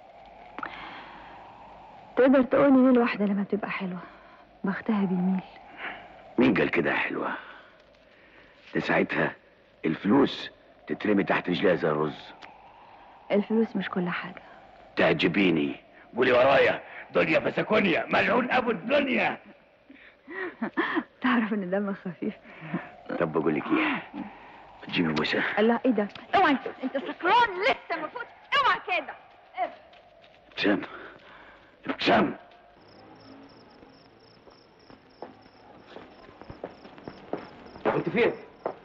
S18: تقدر تقولي ليه الواحدة لما بتبقى حلوة بختها بيميل
S17: مين قال كده يا حلوه ده ساعتها الفلوس تترمي تحت رجليها زي الرز
S18: الفلوس مش كل حاجة
S17: تعجبيني قولي ورايا دنيا فسكونيا ملعون ابو الدنيا
S18: تعرف ان دمك خفيف
S17: طب بقول لك ايه تجيبي بوسه
S18: الله ايه ده اوعى انت انت سكران لسه ما فوت اوعى كده
S17: ابتسام ابتسام
S10: كنت فين؟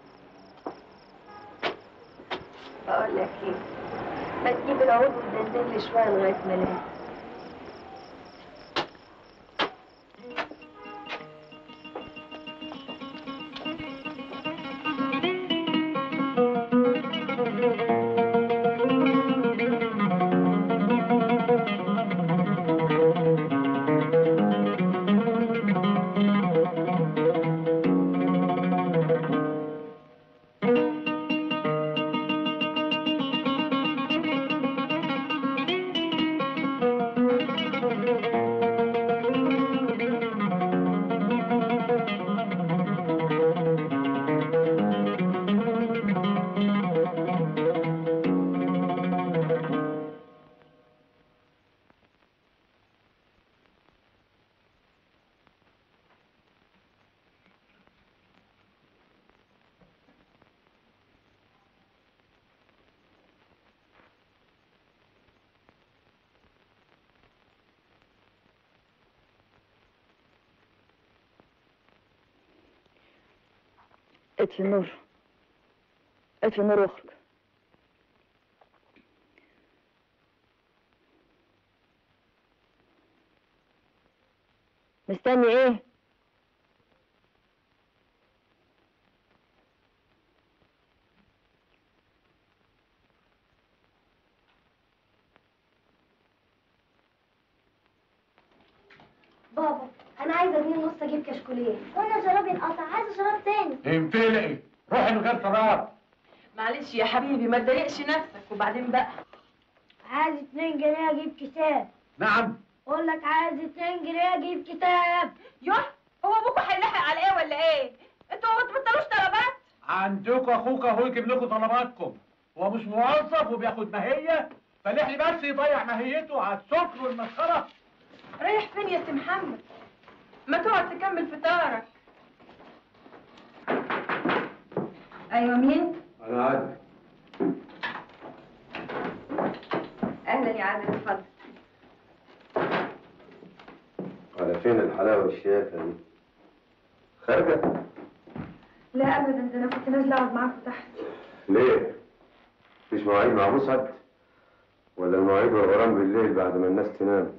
S18: بقول لك ايه ما تجيب العود وتدندن لي شويه لغايه ما انام اطفي النور اطفي النور واخرج مستني ايه
S20: بابا انا عايزه جنيه ونص اجيب كشكوليه وانا شرابي انقطع عايزه شراب تاني
S12: انفلقي روحي من غير شراب
S11: معلش يا حبيبي ما تضايقش نفسك وبعدين بقى
S20: عايز 2 جنيه اجيب كتاب
S12: نعم
S20: اقول لك عايز 2 جنيه اجيب كتاب
S11: يوه هو ابوكوا هيلحق على ايه ولا ايه انتوا ما بتبطلوش طلبات
S12: عندكم اخوك اهو يجيب لكم طلباتكم هو مش موظف وبياخد ماهيه فلحي بس يضيع ماهيته على السكر والمسخره
S11: رايح فين يا سي محمد ما تقعد تكمل فطارك ايوه مين
S14: انا عادل
S11: اهلا يا عادل اتفضل
S14: على فين الحلاوه والشياكه دي خارجه
S11: لا ابدا ده انا كنت نازله اقعد معاكم تحت
S14: ليه مفيش مواعيد مع مسعد ولا المواعيد والغرام بالليل بعد ما الناس تنام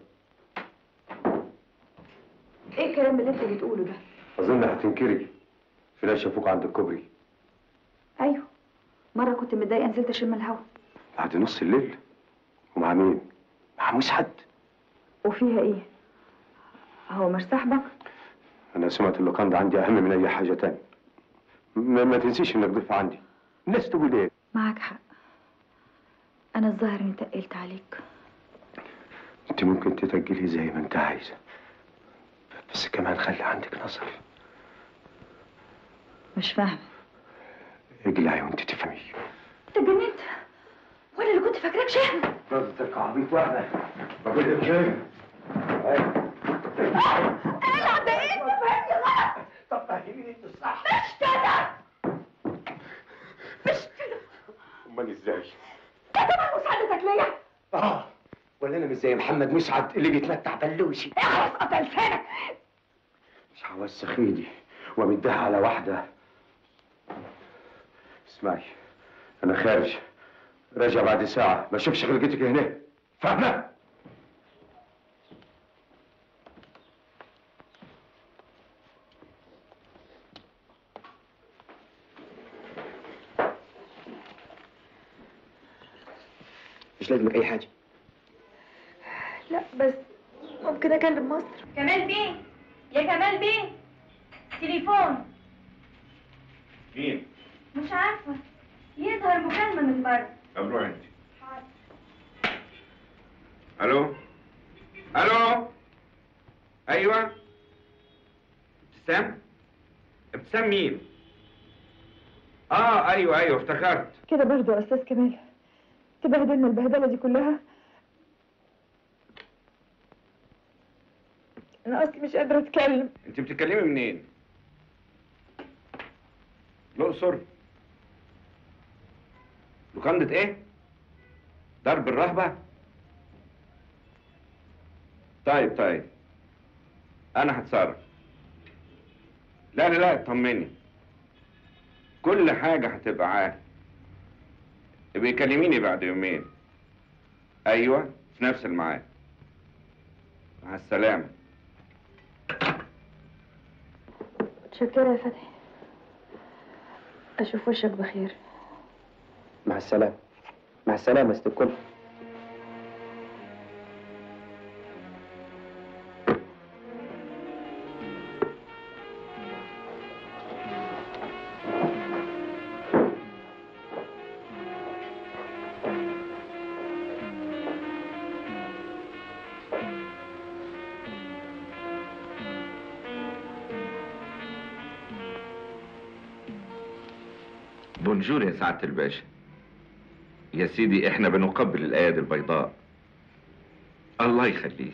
S11: ايه الكلام اللي انت بتقوله ده
S14: اظن هتنكري في ناس شافوك عند الكوبري
S11: ايوه مره كنت متضايقه نزلت اشم الهوا
S14: بعد نص الليل ومع مين مع مسعد
S11: وفيها ايه هو مش صاحبك
S14: انا سمعت اللوكان ده عندي اهم من اي حاجه تاني ما, ما تنسيش انك ضيف عندي الناس تقول ايه
S11: معاك حق انا الظاهر اني تقلت عليك
S14: انت ممكن تتأجلي زي ما انت عايزه بس كمان خلي عندك نظر
S11: مش فاهمه
S14: اقلعي وانت تفهمي
S11: انت اتجننت وانا اللي كنت فاكراك شهم
S14: نظرتك عبيط واحده بقول لك ايه
S5: اقلع ده ايه فهمني غلط
S14: طب فهميني انت الصح
S5: مش كده مش كده
S14: امال ازاي
S5: ده طبعا مساعدتك ليا
S14: اه ولا انا مش زي محمد مسعد اللي بيتمتع بلوشي
S5: اخلص قطع لسانك
S14: مش هوسخ ايدي وامدها على واحده اسمعي انا خارج راجع بعد ساعه ما اشوفش خلقتك هنا فاهمه
S21: مش لازمك اي حاجه
S11: لا بس ممكن اكلم مصر
S20: كمال بيه يا كمال بيه تليفون
S3: مين؟
S20: مش عارفه يظهر مكالمه من بره
S3: طب روح انت الو الو ايوه ابتسام ابتسام مين اه ايوه ايوه افتكرت
S11: كده برضه يا استاذ كمال تبهدلنا البهدله دي كلها انا اصلي مش قادره اتكلم
S3: انت بتتكلمي منين الاقصر لوكاندا ايه درب الرهبه طيب طيب انا هتصرف لا لا لا اطمني كل حاجه هتبقى عادي يبقى كلميني بعد يومين ايوه في نفس الميعاد مع السلامه
S11: متشكره يا فتحي اشوف وشك بخير
S21: مع السلامه مع السلامه يا ست الكل
S2: بونجور يا سعادة الباشا يا سيدي احنا بنقبل الايادي البيضاء الله يخليك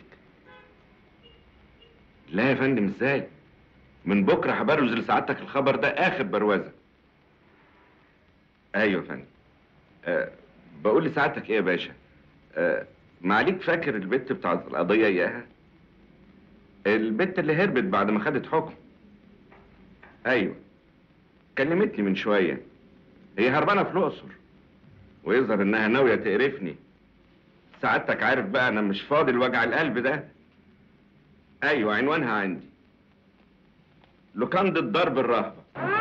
S2: لا يا فندم ازاي من بكره هبروز لسعادتك الخبر ده اخر بروزه ايوه يا فندم أه بقول لسعادتك ايه يا باشا أه معاليك فاكر البت بتاعت القضيه اياها البت اللي هربت بعد ما خدت حكم ايوه كلمتني من شويه هي هربانه في الاقصر ويظهر انها ناويه تقرفني سعادتك عارف بقى انا مش فاضي لوجع القلب ده ايوه عنوانها عندي لوكاندة ضرب الرهبه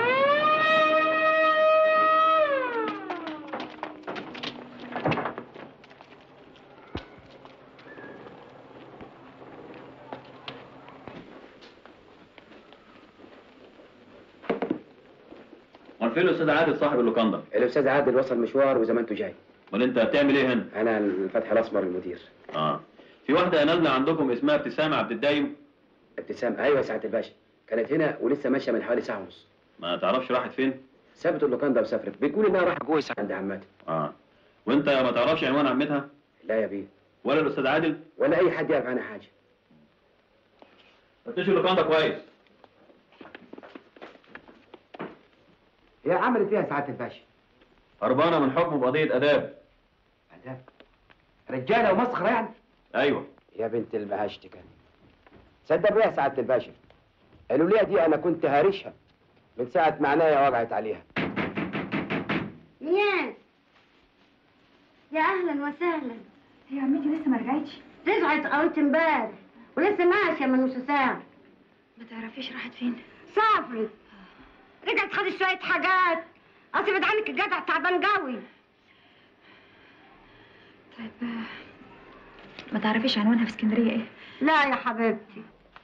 S1: امال فين الاستاذ عادل صاحب اللوكاندا؟
S21: الاستاذ عادل وصل مشوار وزمانته جاي
S1: امال انت بتعمل ايه هنا؟
S21: انا الفتح الاسمر المدير
S1: اه في واحده نازله عندكم اسمها ابتسامه عبد الدايم
S21: ابتسام ايوه يا سعاده الباشا كانت هنا ولسه ماشيه من حوالي ساعه ونص
S1: ما تعرفش راحت فين؟
S21: سابت اللوكاندا وسافرت بتقول انها راحت جوه عند عمتها
S1: اه وانت ما تعرفش عنوان عمتها؟
S21: لا يا بيه
S1: ولا الاستاذ عادل؟
S21: ولا اي حد يعرف عنها حاجه
S1: فتشوا اللوكاندا كويس
S21: هي عملت ايه يا سعاده الباشا
S1: هربانه من حكم بقضيه اداب
S21: اداب رجاله ومسخره يعني
S1: ايوه
S21: يا بنت المهشتكه تصدق بيها يا سعاده الباشا الوليه دي انا كنت هارشها من ساعه ما عينيا وجعت عليها
S15: نياس يا اهلا وسهلا
S5: هي عمتي لسه ما رجعتش
S15: رجعت قويت امبارح ولسه ماشيه من نص ساعه
S5: ما تعرفيش راحت فين
S15: سافرت رجعت خدت شويه حاجات اصبت عنك الجدع تعبان قوي
S5: طيب آه، ما تعرفيش عنوانها في اسكندريه ايه
S15: لا يا حبيبتي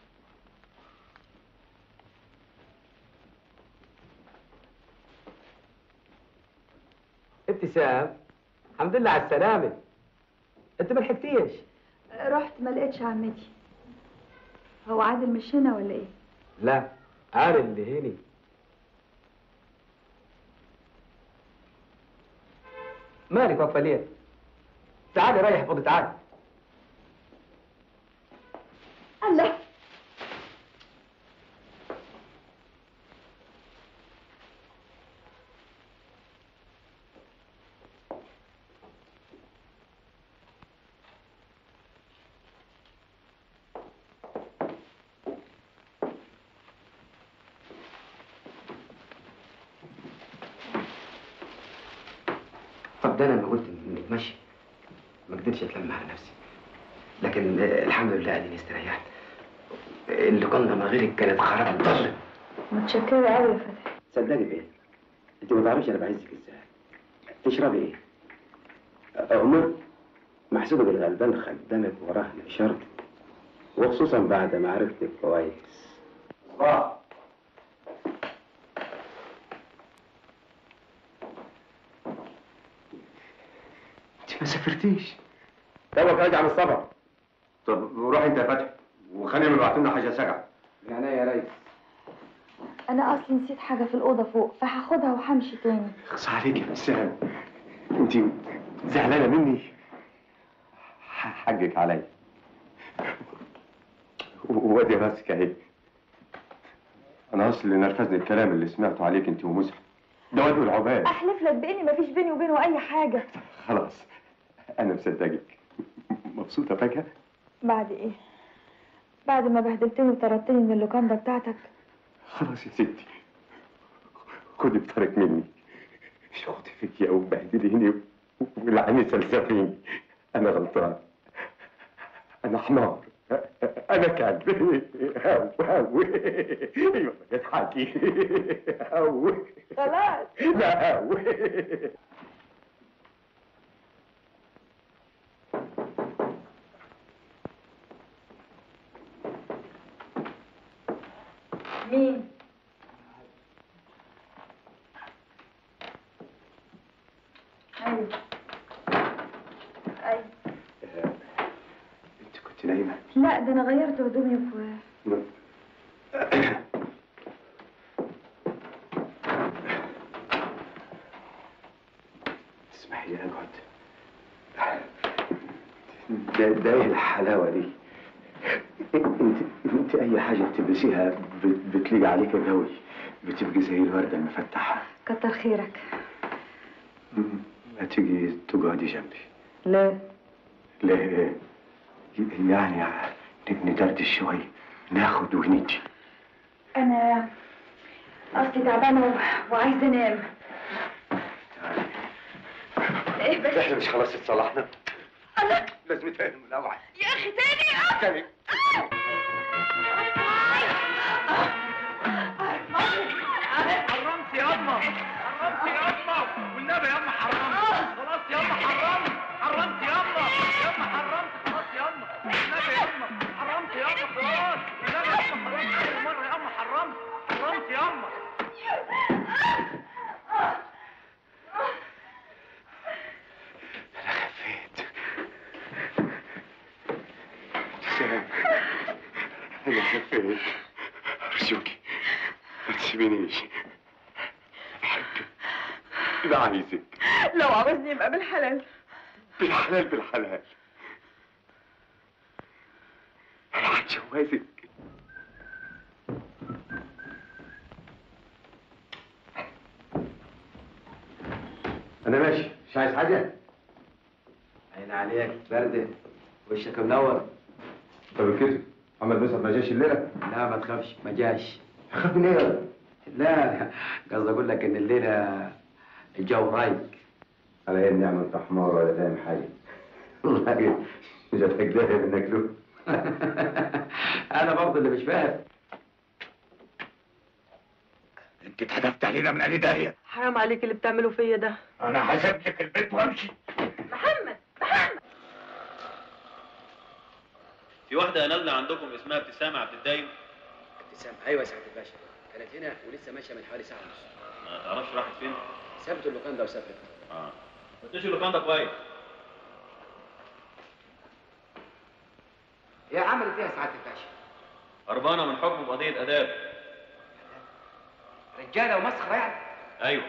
S21: ابتسام الحمد لله على السلامه انت ما لحقتيش
S5: رحت ما لقيتش عمتي هو عادل مش هنا ولا ايه
S21: لا عارف اللي هني مالك واقفه ليه تعالي رايح فوق تعالي
S5: الله
S21: طب ده انا لما قلت نتمشي ما قدرتش اتلم على نفسي لكن آه، الحمد لله اديني استريحت اللوكاندا من غيرك كانت خراب ضلت
S5: متشكره قوي يا فتحي
S21: صدقني بايه انت ما تعرفيش انا بعزك ازاي تشربي ايه عمر محسوبك الغلبان خدامك وراه اشارتك وخصوصا بعد ما عرفتك كويس صباح انت ما سافرتيش
S4: توك راجع من السفر طب روح انت يا فتحي وخليهم يبعتوا لنا حاجه سجع
S21: يعني يا ريس
S5: انا اصلي نسيت حاجه في الاوضه فوق فهاخدها وهمشي تاني
S4: اخص عليك يا بسام انت زعلانه مني ح- حقك عليا وادي راسك اهي انا اصل اللي نرفزني الكلام اللي سمعته عليك انت ومسح ده واد العباد
S5: احلف لك باني مفيش بيني وبينه اي حاجه
S4: خلاص انا مصدقك مبسوطه فجاه
S5: بعد ايه بعد ما بهدلتني وطردتني من اللوكاندا بتاعتك
S4: خلاص يا ستي خدي بطرك مني شخطي فيك يا وبهدليني ولعني سلسفيني انا غلطان انا حمار انا كلب هو هو ايوه اضحكي هو
S5: خلاص
S4: لا هو
S5: مين ايوه ايوه
S4: انت كنت نايمه
S5: لا ده انا غيرت هدومي و...
S4: اسمحي لي اقعد ده ده ايه الحلاوه دي انت انت اي حاجه بتلبسيها بت- بتليق عليك قوي بتبقي زي الورده المفتحه
S5: كتر خيرك
S4: ما تيجي تقعدي جنبي
S5: لا
S4: ليه يعني ندردش شوي ناخد وندي
S5: انا
S18: اصلي تعبانه و- وعايزه انام ايه بس
S4: احنا مش خلاص اتصالحنا
S18: الله
S4: لازم نتفاهم الاول
S18: يا اخي تاني
S4: تاني
S19: حرمت يا اما حرمت يا اما والنبي يا اما حرمت خلاص يا اما حرمت حرمت يا اما يا اما حرمت خلاص يا اما والنبي يا اما حرمت يا اما خلاص والنبي يا اما خلاص اخر مره يا اما حرمت حرمت يا اما
S4: سلام انا خفيت ارجوكي ما تسيبينيش حاجة لا عايزك
S11: لو عاوزني يبقى بالحلال
S4: بالحلال بالحلال انا هتجوزك
S10: انا ماشي مش عايز حاجه عين عليك برده وشك منور
S4: طب كده محمد مسعد ما جاش الليله
S10: لا ما تخافش ما جاش
S4: خاف من ايه
S10: لا قصدي اقول لك ان الليله الجو رايق
S4: على ايه النعمه انت حمار ولا فاهم حاجه والله جاتك داهيه منك له
S10: انا برضه اللي مش فاهم
S17: انت اتحدفت علينا من قلي داهيه
S11: حرام عليك اللي بتعمله فيا ده
S17: انا هسيب لك البيت وامشي
S11: محمد
S1: في واحدة نازلة عندكم اسمها ابتسامة عبد الدايم
S7: ابتسام ايوه يا سعاده الباشا كانت هنا ولسه ماشيه من حوالي ساعه ونص
S1: ما تعرفش راحت فين؟
S7: سابت اللوكان ده وسافرت
S1: اه فتش اللوكان ده كويس
S7: هي عملت ايه يا سعاده الباشا
S1: هربانة من حكم بقضية آداب
S7: رجاله ومسخره يعني
S1: أيوه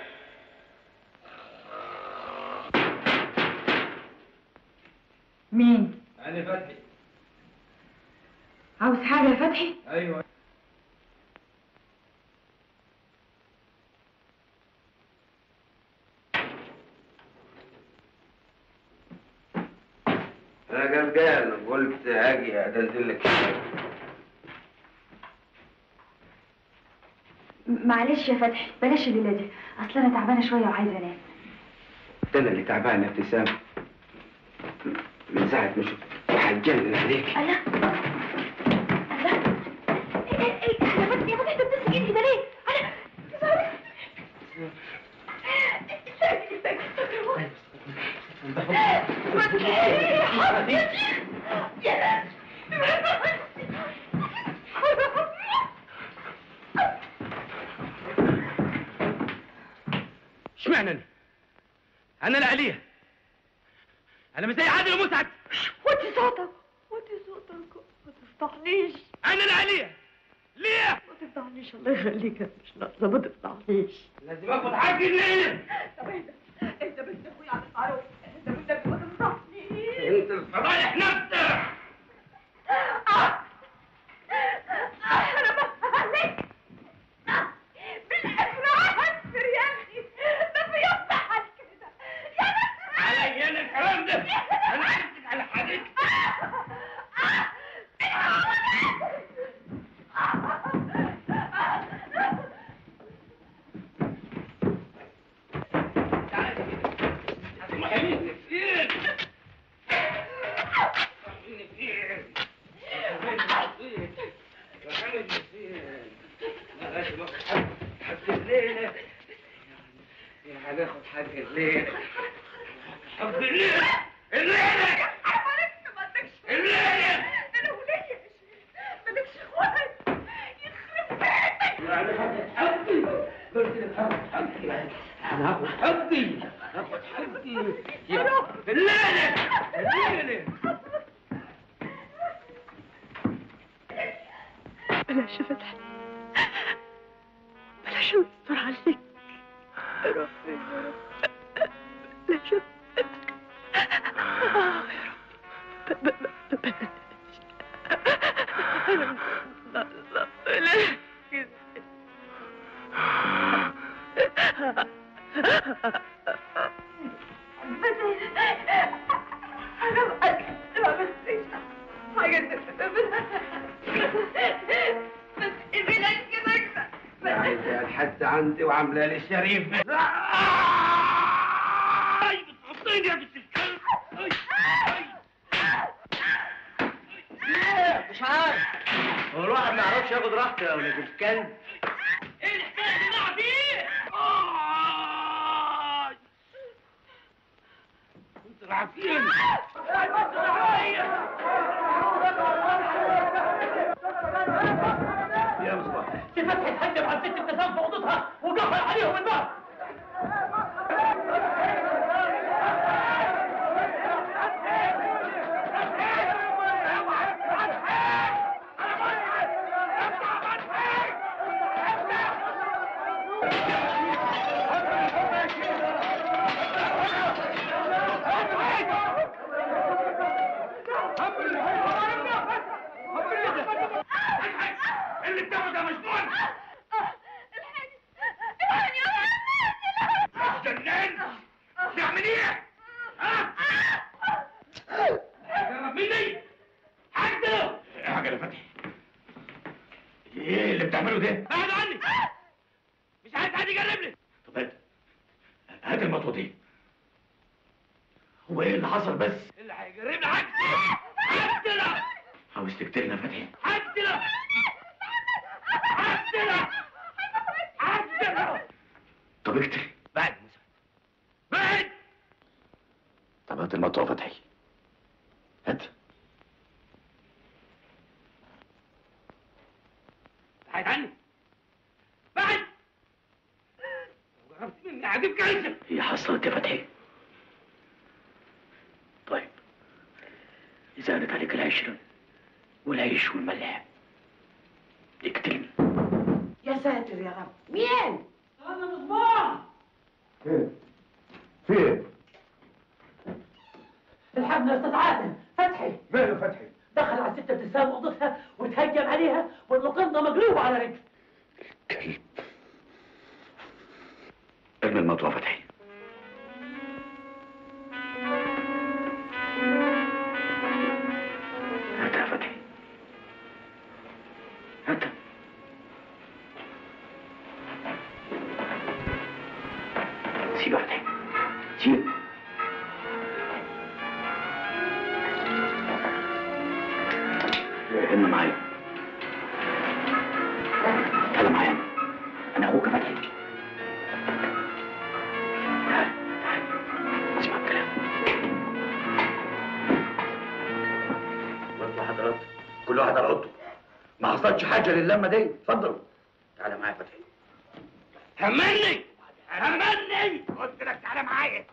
S18: مين
S19: انا فتحي
S18: عاوز حاجه يا فتحي
S19: ايوه
S14: انا قلقان قلت اجي ادلدل لك شوية.
S18: م- معلش يا فتحي بلاش الليله دي اصل انا تعبانه شويه وعايزه انام
S10: ده انا اللي تعبان يا ابتسام من ساعه ما شفت هتجنن عليك
S18: الله ايه ايه ايه يا فتحي يا فتحي انت بتمسك ايدي كده ليه؟ انا
S19: اشمعنى انا؟ انا لا ليه انا مش زي عادل ومسعد
S11: وطي صوتك وطي صوتك ما تفضحنيش
S19: انا لا ليه ليه
S11: ما تفضحنيش الله يخليك مش ناقصه ما تفضحنيش
S19: لازم اخد حقي ليه
S11: طب اهدى اهدى بنت اخويا على المعروف اهدى بنت ما تفضحنيش
S19: انت الفضايح نفسك
S11: انا بفهمك بالاخراج فرياني ده بيفضحك كده يا نسر
S19: علي انا الكلام ده انا عايزك على حاجتك هتمحيني فين هتمحيني فين هتمحيني فين انا لازم اخد حق حق الليله يعني هناخد حق الليله حق الليله الليله الليله
S11: انا وليا مالكش اخوات يخرب بيتك
S19: يعني هاخد حقي قلت لك هاخد حقي انا هاخد حقي هاخد حقي يا الليله الليله
S11: بلاش يا فتحي بلاش يستر عليك يا رب يا رب بلاش يا فتحي آه يا رب ب- ب- ب- بلاش أنا ناقصة بلاش أنا ما عملتش حاجة بس بلاش كده
S10: عايز
S17: لحد عندي وعامله لي شريف
S19: بتحطيني يا بنت الكلب
S17: مش عارف هو الواحد ما يعرفش ياخد راحته يا ولاد الكلب
S19: ايه الحكايه اللي بقى فيه؟ آه. انت رايح فين؟
S17: يا مصباح
S19: في فتحة هجم على الست ابتسام في اوضتها وقفل عليهم الباب اللي بتعمل ده مجنون جنان تعمل ايه؟ ها؟ قرب مني حقه
S4: ايه حاجه يا فتحي ايه اللي بتعمله ده
S19: بعد عني مش عايز حد يقرب لي
S4: طب هات هات المطوه دي هو ايه اللي حصل بس
S19: اللي هيقرب لي حقه حقه
S4: عاوز تقتلنا يا فتحي
S19: حقه حقه حقه
S4: طب اقتل
S19: بعد بعد
S4: طب هات المطوه يا فتحي هات
S19: بعد عني بعد لو قربت مني هجيب كلسة
S4: هي حصلت يا فتحي طيب إذا قالت عليك العشرة والعيش والملح اقتلني
S16: يا ساتر يا رب مين؟
S19: انا مصباح
S12: فين؟ فين؟
S19: الحمد استاذ عادل فتحي
S12: ماله فتحي؟
S19: دخل على الست ابتسام اوضتها وتهجم عليها والمقنطه مقلوبه على رجل
S4: ارمي المطوه يا فتحي هات يا فتحي هات سيب يا فتحي سيب ارمي معايا تعالى معايا انا اخوك يا فتحي تعال تعال اسمع الكلام وانتوا حضرات كل واحد على اوضته ما حصلش حاجه للمه دي اتفضلوا تعالى معايا يا فتحي
S19: همني همني قلت لك تعالى معايا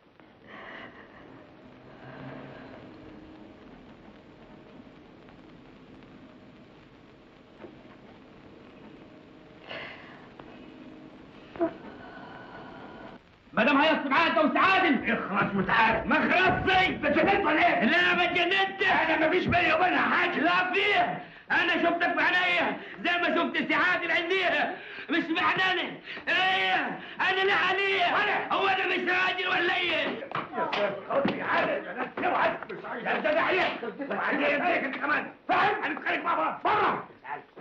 S19: مدام هيص معايا انت وسعادل اخرس وتعالى ما خرجتش انت اتجننت ولا ايه؟ لا ما اتجننت انا مفيش بيني وبينها حاجه لا فيه انا شفتك بعينيا زي ما شفت سعادل عينيها مش معناني ايه انا لا عليه هو انا مش راجل ولا ايه؟
S17: يا ساتر خدني عادل يا ناس اوعى مش عايز يا ده عليك وبعدين يمسك انت كمان فاهم هنتخانق مع بعض بره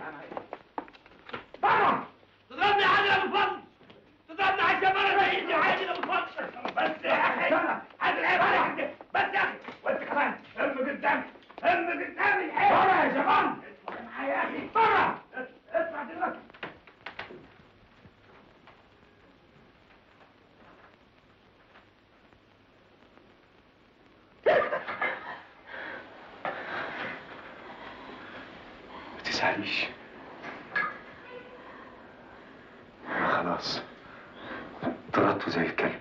S17: بره
S19: تضربني عادل ابو فضل تضربني عشان مرة زي عادل ابو فضل
S17: بس يا اخي عادل عيب عليك بس يا اخي وانت كمان هم قدام هم قدامي بره يا جمال معايا يا اخي بره اطلع دلوقتي
S4: ما تزعليش أنا خلاص طردته زي الكلب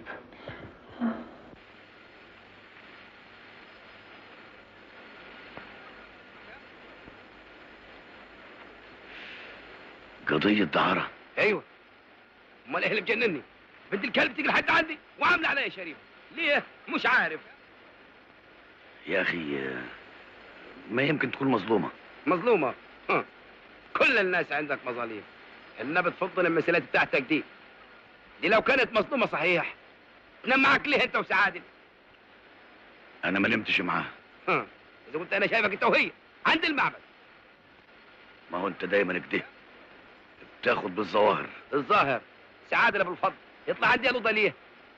S4: قضية دعارة
S7: ايوه امال ايه اللي مجنني بنت الكلب تيجي لحد عندي وعامله عليا شريف ليه مش عارف
S4: يا أخي آه، ما يمكن تكون مظلومة
S7: مظلومه ها. كل الناس عندك مظاليم انما بتفضل المسألة بتاعتك دي دي لو كانت مظلومه صحيح تنام معاك ليه انت وسعادل
S4: أنا ما نمتش معاها
S7: ها. اذا كنت انا شايفك انت وهي عند المعبد
S4: ما هو أنت دايما كده
S17: تاخد بالظواهر
S7: الظاهر سعادة ابو الفضل يطلع عندي الوضع ليه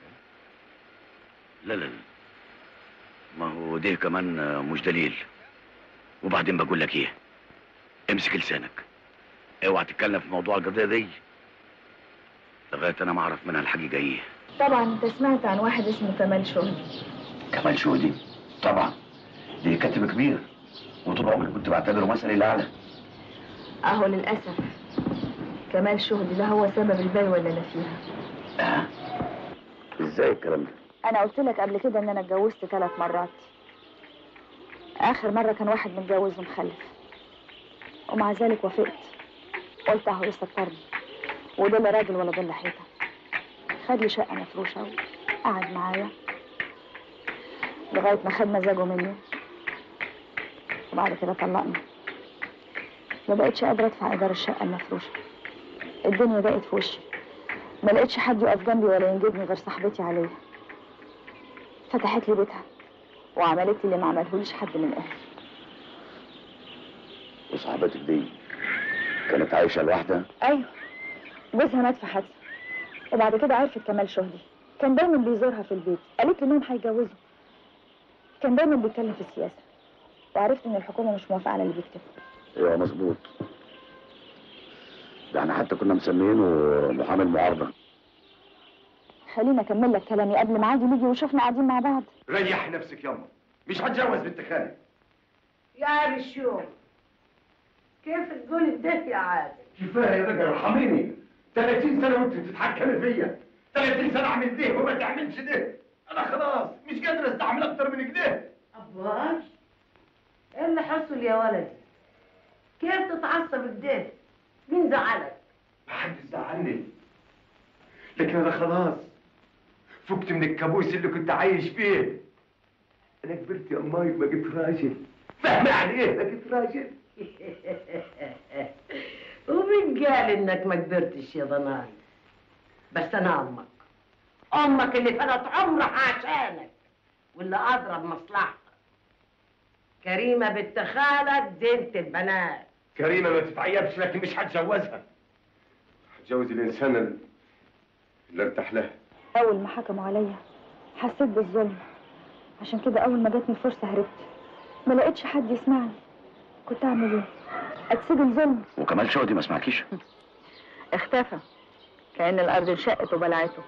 S17: لا لا لا ما هو ده كمان آه، مش دليل وبعدين بقول لك ايه امسك لسانك اوعى تتكلم في موضوع القضيه دي لغايه انا ما اعرف منها الحقيقه ايه
S18: طبعا انت سمعت عن واحد اسمه كمال شهدي
S17: كمال شهدي طبعا دي كاتب كبير وطول عمري كنت بعتبره مثلي الاعلى
S18: اهو للاسف كمال شهدي ده هو سبب البلوى اللي انا فيها
S17: ازاي الكلام ده
S18: انا قلت لك قبل كده ان انا اتجوزت ثلاث مرات اخر مره كان واحد متجوز ومخلف ومع ذلك وافقت قلت اهو يسترني وضل راجل ولا ضل حيطه خد لي شقه مفروشه وقعد معايا لغايه ما خد مزاجه مني وبعد كده طلقنا ما بقتش قادره ادفع ايجار الشقه المفروشه الدنيا ضاقت في وشي ما لقيتش حد يقف جنبي ولا ينجدني غير صاحبتي عليا فتحت لي بيتها وعملت لي اللي ما عملهوليش حد من اهلي
S17: وصاحبتك دي كانت عايشه لوحدها
S18: ايوه جوزها مات في حادثه وبعد كده عرفت كمال شهدي كان دايما بيزورها في البيت قالت لي انهم هيتجوزوا كان دايما بيتكلم في السياسه وعرفت ان الحكومه مش موافقه على اللي بيكتبه
S17: ايوه مظبوط ده احنا حتى كنا مسمينه محامي المعارضه
S18: خليني اكمل لك كلامي قبل ما عادي يجي ويشوفنا قاعدين مع بعض
S4: ريح نفسك ياما مش هتجوز بنت خالي
S16: يا رشوم كيف تقول ده يا عادل
S4: كفايه يا راجل ارحميني 30 سنه وانت بتتحكمي فيا 30 سنه اعمل ده وما تعملش ده انا خلاص مش قادر استحمل اكتر من كده
S16: أبواش ايه اللي حصل يا ولدي كيف تتعصب كده مين زعلك
S4: محدش زعلني لكن انا خلاص فكت من الكابوس اللي كنت عايش فيه انا كبرت يا امي بقيت راجل فاهمة يعني ايه بقيت راجل
S16: ومين قال انك ما كبرتش يا ضناي بس انا امك امك اللي فنت عمرها عشانك واللي اضرب مصلحتك كريمه بنت خالك زينة البنات
S4: كريمة ما تتعيبش لكن مش هتجوزها هتجوز الانسان ال- اللي ارتاح لها
S18: اول ما حكموا عليا حسيت بالظلم عشان كده اول ما جاتني الفرصه هربت ما لقيتش حد يسمعني كنت اعمل ايه اتسجن ظلم
S17: وكمال شهدي ما سمعكيش
S18: اختفى كأن الأرض انشقت وبلعته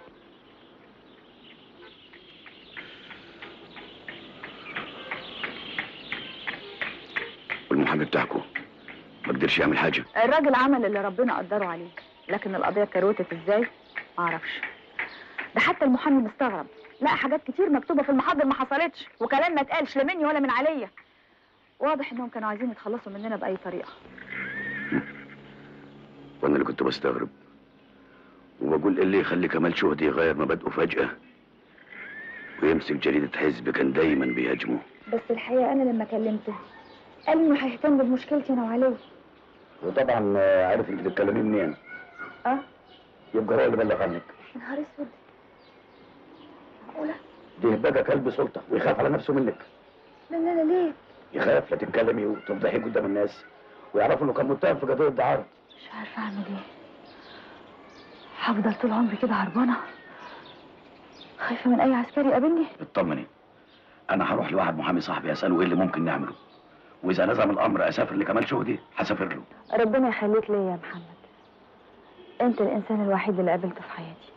S17: والمحامي بتاعكم ما قدرش يعمل حاجه
S18: الراجل عمل اللي ربنا قدره عليه لكن القضية كروتت ازاي معرفش ده حتى المحامي مستغرب لا حاجات كتير مكتوبة في المحاضر ما حصلتش وكلام ما اتقالش لا مني ولا من عليا واضح انهم كانوا عايزين يتخلصوا مننا بأي طريقة
S17: وانا اللي كنت بستغرب وبقول ايه اللي يخلي كمال شهدي يغير مبادئه فجأة ويمسك جريدة حزب كان دايما بيهاجمه
S18: بس الحقيقة أنا لما كلمته قال إنه هيهتم بمشكلتي أنا وعلي
S17: وطبعا آه، عارف انت بتتكلمي منين
S18: أه
S17: يبقى هو اللي بلغ عنك
S18: يا نهار أسود معقولة
S17: ده بقى كلب سلطة ويخاف على نفسه منك
S18: مننا ليه؟
S17: يخاف لا تتكلمي وتفضحي قدام الناس ويعرفوا انه كان متهم في قضية دعارة
S18: مش عارفة أعمل إيه هفضل طول عمري كده هربانة خايفة من أي عسكري يقابلني
S17: اطمني انا هروح لواحد محامي صاحبي اساله ايه اللي ممكن نعمله واذا لزم الامر اسافر لكمال شهدي هسافر له
S18: ربنا يخليك ليا يا محمد أنت الإنسان الوحيد اللي قابلته في حياتي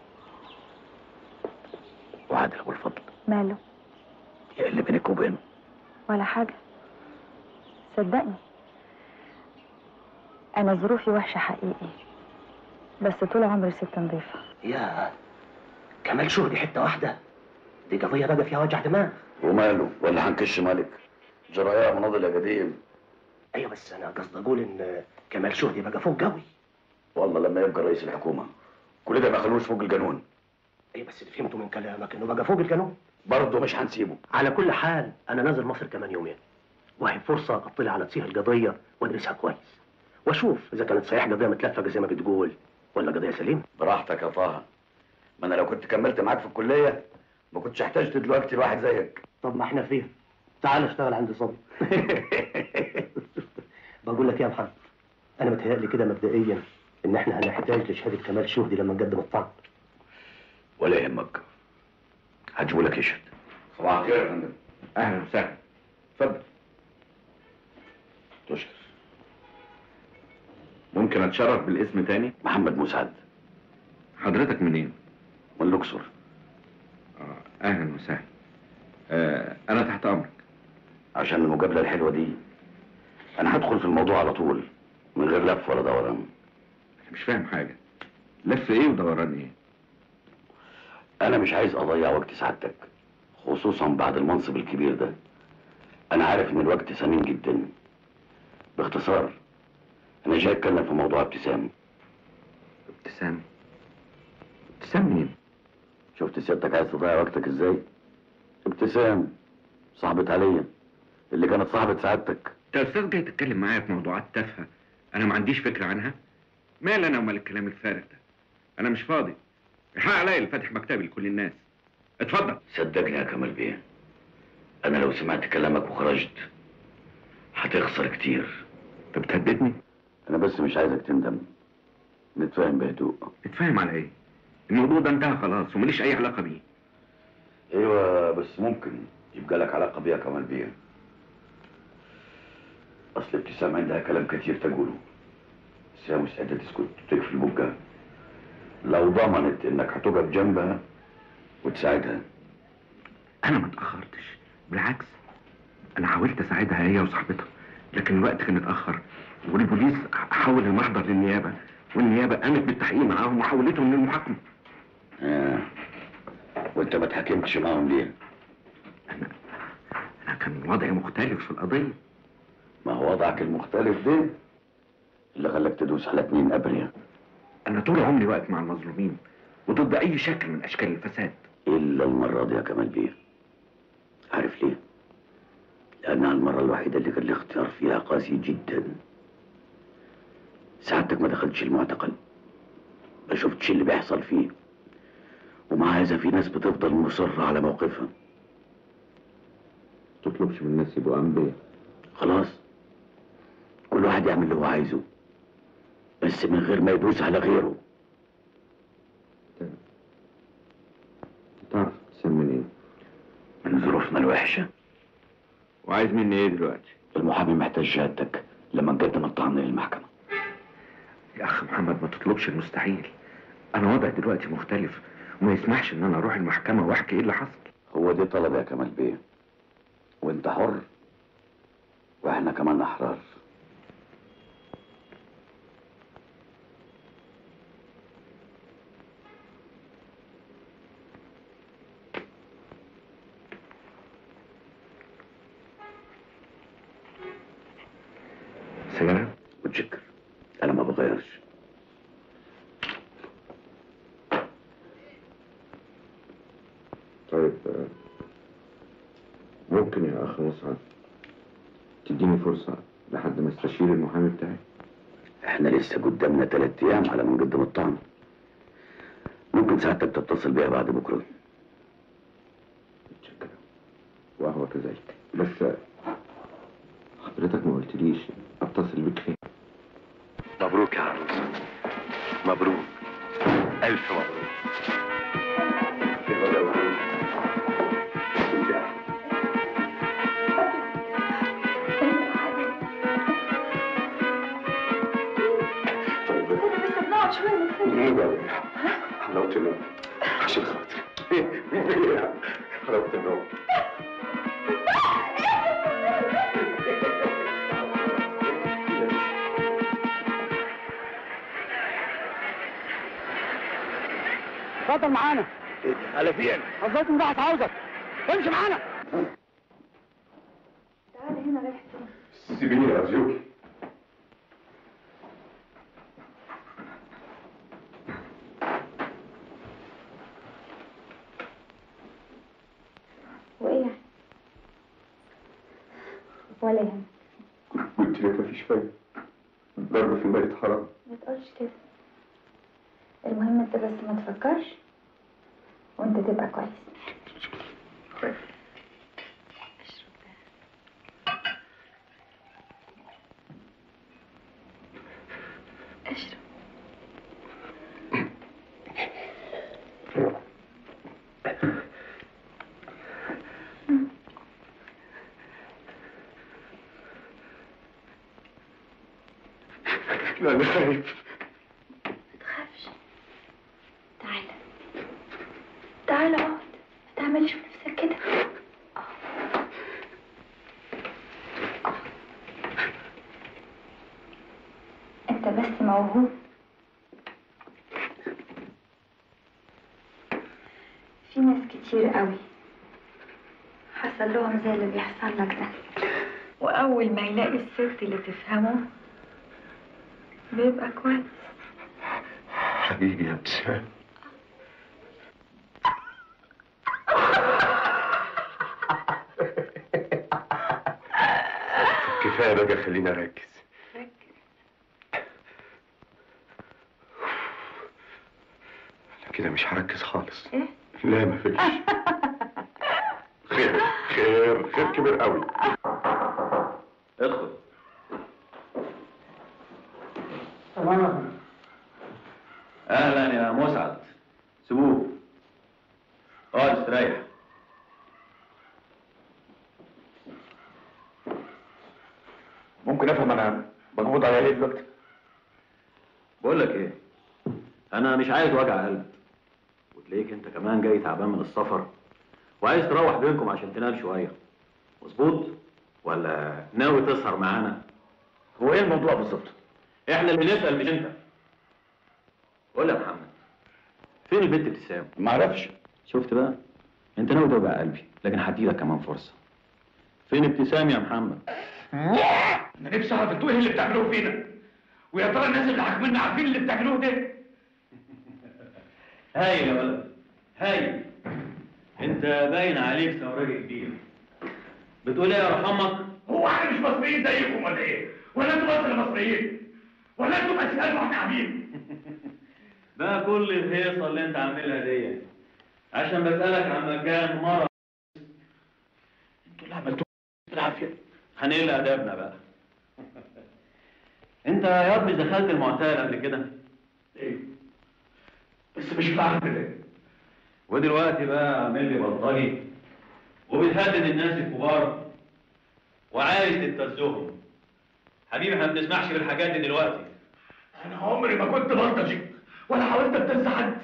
S17: وعادل ابو الفضل
S18: ماله
S17: ايه اللي بينك وبينه
S18: ولا حاجة صدقني أنا ظروفي وحشة حقيقي بس طول عمري ست نظيفة
S9: يا كمال شهدي حته واحده دي قضيه بقى فيها وجع دماغ
S17: وماله ولا هنكش مالك جرايا مناضل يا قديم
S9: ايوه بس انا قصدي اقول ان كمال شهدي بقى فوق قوي
S17: والله لما يبقى رئيس الحكومة كل ده ما خلوش فوق القانون
S9: ايوه بس اللي فهمته من كلامك انه بقى فوق القانون
S17: برضه مش هنسيبه
S9: على كل حال انا نازل مصر كمان يومين وهي فرصه اطلع على تصيح القضيه وادرسها كويس واشوف اذا كانت صحيح قضيه متلفقه زي ما بتقول ولا قضيه سليمه
S17: براحتك يا طه ما انا لو كنت كملت معاك في الكلية ما كنتش احتاجت دلوقتي لواحد زيك
S9: طب ما احنا فين تعال اشتغل عند صبي بقول لك إيه يا محمد انا متهيألي كده مبدئيا ان احنا هنحتاج لشهاده كمال شهدي لما نقدم الطعن
S17: ولا يهمك هجيبه لك يشهد
S2: صباح الخير يا فندم اهلا وسهلا اتفضل
S17: تشكر
S2: ممكن اتشرف بالاسم تاني
S17: محمد مسعد
S2: حضرتك منين
S17: من الاقصر
S2: آه اهلا وسهلا آه انا تحت امرك
S17: عشان المقابله الحلوه دي انا هدخل في الموضوع على طول من غير لف ولا دوران
S2: أنا مش فاهم حاجه لف ايه ودوران ايه
S17: انا مش عايز اضيع وقت سعادتك خصوصا بعد المنصب الكبير ده انا عارف ان الوقت ثمين جدا باختصار انا جاي اتكلم في موضوع ابتسام
S2: ابتسام ابتسام مين
S17: شفت سيادتك عايز تضيع وقتك ازاي ابتسام صاحبة عليا اللي كانت صاحبة سعادتك
S2: انت يا استاذ جاي تتكلم معايا في موضوعات تافهه انا ما عنديش فكره عنها مال انا ومال الكلام الفارغ ده انا مش فاضي الحق عليا اللي فاتح مكتبي لكل الناس اتفضل
S17: صدقني يا كمال بيه انا لو سمعت كلامك وخرجت هتخسر كتير
S2: انت بتهددني
S17: انا بس مش عايزك تندم نتفاهم بهدوء
S2: نتفاهم على ايه الموضوع ده انتهى خلاص وماليش اي علاقه بيه
S17: ايوه بس ممكن يبقى لك علاقه بيها كمال بيه اصل ابتسام عندها كلام كتير تقوله بس هي مستعده تسكت وتقفل بقها لو ضمنت انك هتقف جنبها وتساعدها
S2: انا ما اتاخرتش بالعكس انا حاولت اساعدها هي وصاحبتها لكن الوقت كان اتاخر والبوليس حول المحضر للنيابه والنيابه قامت بالتحقيق معاهم وحولتهم للمحاكمه
S17: آه. وانت ما اتحكمتش معاهم ليه
S2: انا كان وضعي مختلف في القضيه
S17: ما هو وضعك المختلف ده اللي خلاك تدوس على اتنين ابرياء
S2: انا طول عمري واقف مع المظلومين وضد اي شكل من اشكال الفساد
S17: الا المره دي يا كمال بيه عارف ليه لانها المره الوحيده اللي كان الاختيار فيها قاسي جدا سعادتك ما دخلتش المعتقل ما شفتش اللي بيحصل فيه ومع هذا في ناس بتفضل مصرة على موقفها
S2: تطلبش من الناس يبقوا انبياء
S17: خلاص كل واحد يعمل اللي هو عايزه بس من غير ما يدوس على غيره
S2: تعرف ابتسام منين
S17: من ظروفنا الوحشة
S2: وعايز مني ايه دلوقتي
S17: المحامي محتاج شهادتك لما نقدم الطعن للمحكمة
S2: يا اخ محمد ما تطلبش المستحيل انا وضعي دلوقتي مختلف وما يسمحش ان انا اروح المحكمه واحكي ايه اللي حصل
S17: هو دي طلب يا كمال بيه وانت حر واحنا كمان احرار
S2: سيارة
S17: متشكر انا ما بغيرش
S2: طيب آه، ممكن يا اخ مسعد تديني فرصه لحد ما استشير المحامي بتاعي
S17: احنا لسه قدامنا ثلاث ايام على ما نقدم الطعن ممكن ساعتك تتصل بيها بعد بكره
S2: وهو كذلك بس آه، حضرتك ما قلتليش اتصل بيك فين
S17: مبروك يا عروسه مبروك الف مبروك
S5: بس بنقعد شوية نتكلم
S4: حلاوة النوم عشان خاطري حلاوة النوم
S12: اتفضل معانا
S17: على فين؟
S12: حضرتك من تحت عاوزك امشي معانا
S5: تعالى هنا رايح فين
S4: سيبيني ارجوك
S18: وايه يعني؟ ولا يهمك
S4: قلت لك مفيش فايدة ضرب في الميت حرام
S18: ما تقولش كده المهم انت بس ما تفكرش وانت تبقى كويس
S5: اشرب
S4: انا خايف
S18: تخافش تعالى تعالى اقعد ما تعملش في نفسك كده انت بس موهوب في ناس كتير قوي حصل لهم زي اللي بيحصل لك ده
S11: واول ما يلاقي الست اللي تفهمه بيبقى كويس
S4: حبيبي يا ابتسام كفايه بقى خليني اركز انا كده مش هركز خالص
S18: ايه
S4: لا ما فيش خير خير خير كبير قوي
S1: ادخل
S12: تمام
S1: اهلا يا مسعد سيبوه اقعد استريح
S4: ممكن افهم انا مجهود على ايه دلوقتي
S1: بقول لك ايه انا مش عايز وجع قلب وتلاقيك انت كمان جاي تعبان من السفر وعايز تروح بينكم عشان تنام شويه مظبوط ولا ناوي تسهر معانا
S4: هو ايه الموضوع بالظبط
S1: احنا اللي نسال مش انت قول يا محمد فين البنت ابتسام
S4: ما اعرفش
S1: شفت بقى انت ناوي توجع قلبي لكن هديلك كمان فرصه فين ابتسام يا محمد
S4: انا نفسي اعرف انتوا ايه اللي بتعملوه فينا ويا ترى الناس اللي حاكميننا عارفين اللي بتعملوه ده
S1: هايل يا ولد هايل انت باين عليك ثوراجي كبير بتقول ايه يا رحمك
S4: هو احنا مش مصريين زيكم ولا ايه ولا انتوا بس اللي مصريين ولا انتوا مسيحيين واحنا عبيد
S1: بقى كل الهيصه اللي انت عاملها دي عشان بسالك عن مكان مره
S4: انتوا اللي عملتوه بالعافيه
S1: هنقل ادابنا بقى انت يا ابني دخلت المعتقل قبل كده
S4: ايه بس مش في العهد ده
S1: ودلوقتي بقى عامل لي بلطجي وبتهدد الناس الكبار وعايز تبتزهم حبيبي احنا ما بنسمعش بالحاجات دي دلوقتي
S4: انا عمري ما كنت بلطجي ولا حاولت ابتز حد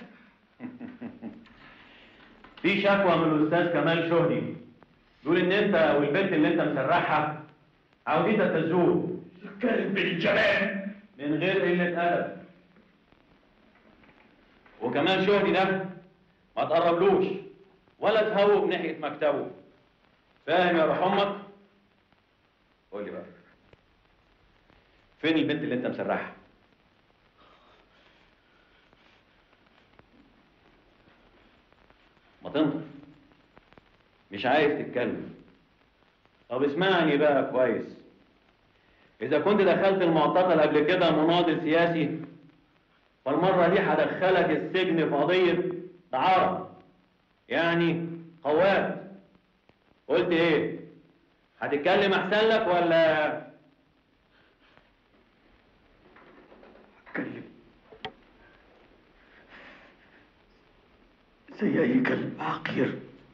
S1: في شكوى من الاستاذ كمال شهدي بيقول ان انت والبنت اللي انت مسرحها عاوزين تبتزوه
S4: كلب الجبان
S1: من غير قله ادب وكمان شهدي ده ما تقربلوش ولا تهوب ناحيه مكتبه فاهم يا روح امك قول لي بقى فين البنت اللي انت مسرحها ما تنطق مش عايز تتكلم طب اسمعني بقى كويس اذا كنت دخلت المعتقل قبل كده مناضل سياسي فالمره دي هدخلك السجن في قضيه دعاره يعني قوات قلت ايه هتتكلم احسن لك ولا
S4: اتكلم زي اي كلب عقير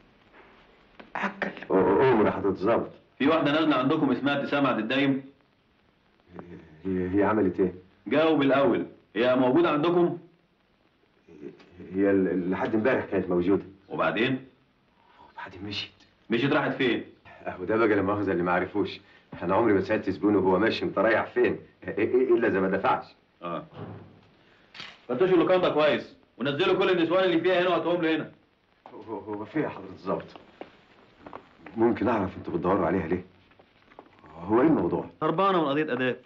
S3: عمر هتتظبط
S1: في واحده نازله عندكم اسمها ابتسام عبد الدايم
S3: هي هي عملت ايه؟
S1: جاوب الاول هي موجوده عندكم
S3: هي ال- لحد امبارح كانت موجوده
S1: وبعدين
S3: وبعدين مشيت
S1: مشيت راحت فين
S3: اهو ده بقى لما اخذ اللي ما عرفوش انا عمري ما سالت زبون وهو ماشي انت رايح فين إيه- إيه الا اذا ما دفعش
S1: اه فتشوا اللوكان ده كويس ونزلوا كل النسوان اللي فيها هنا وهاتهم له هنا
S3: هو هو فين حضرة الظابط ممكن اعرف انتوا بتدوروا عليها ليه هو ايه الموضوع
S1: هربانه من قضيه اداء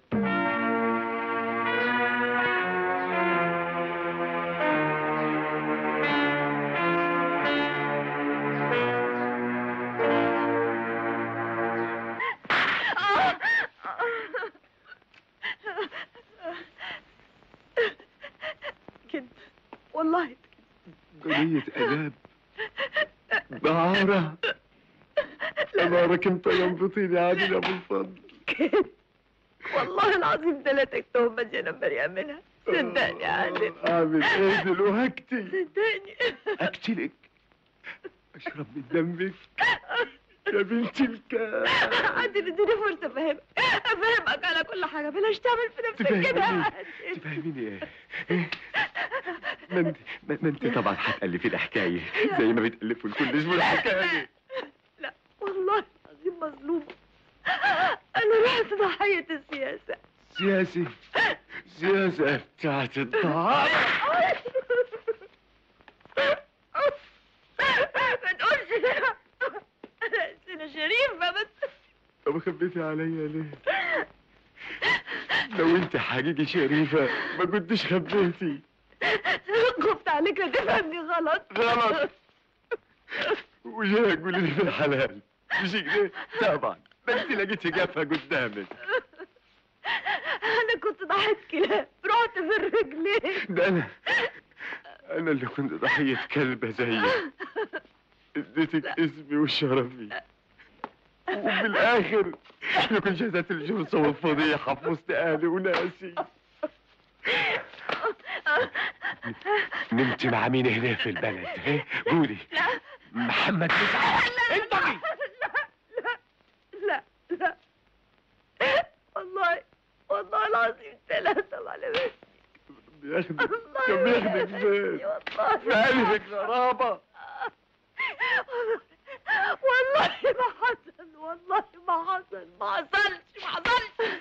S11: كده والله
S4: قضية آداب دعارة تبارك انت ينبطيني عادل ابو الفضل
S11: كده والله العظيم ثلاثة التهمة دي انا بريئة منها صدقني يا عادل
S4: اعمل ايه دلوقتي
S11: صدقني
S4: اقتلك اشرب من دمك
S8: يا بنتي الكلب
S11: عادل اديني فرصه افهمك افهمك على كل حاجه بلاش تعمل في نفسك
S8: تفهميني
S11: كده
S8: تفهميني ايه؟ إيه؟ ما انت ما ما انت طبعا هتألفي الحكايه زي ما بتألفوا الكل اسمه الحكايه
S11: لا والله العظيم مظلومه انا رحت ضحيه السياسه
S8: سياسي سياسة بتاعت الطعام
S11: ما تقولش كده. انا شريفه بس
S8: طب خبيتي عليا ليه؟ لو انت حقيقي شريفة ما كنتش خبيتي
S11: خفت عليك لا تفهمني غلط
S8: غلط وجاي تقولي لي في الحلال مش كده؟ طبعا ده انت لقيتي جافة قدامك
S11: انا كنت ضحيه كلاب رحت في الرجلين
S8: ده انا انا اللي كنت ضحية كلبة زيك اديتك اسمي وشرفي وفي الاخر لكن جازت الجرصة والفضيحة في وسط اهلي وناسي نمت مع مين هنا في البلد ها؟ قولي محمد مسعد انطقي
S11: لا لا والله والله العظيم ثلاثة على بس
S8: بياخدك كان بياخدك فين؟ في قلبك غرابة
S11: والله ما حصل والله ما حصل ما حصلش ما حصلش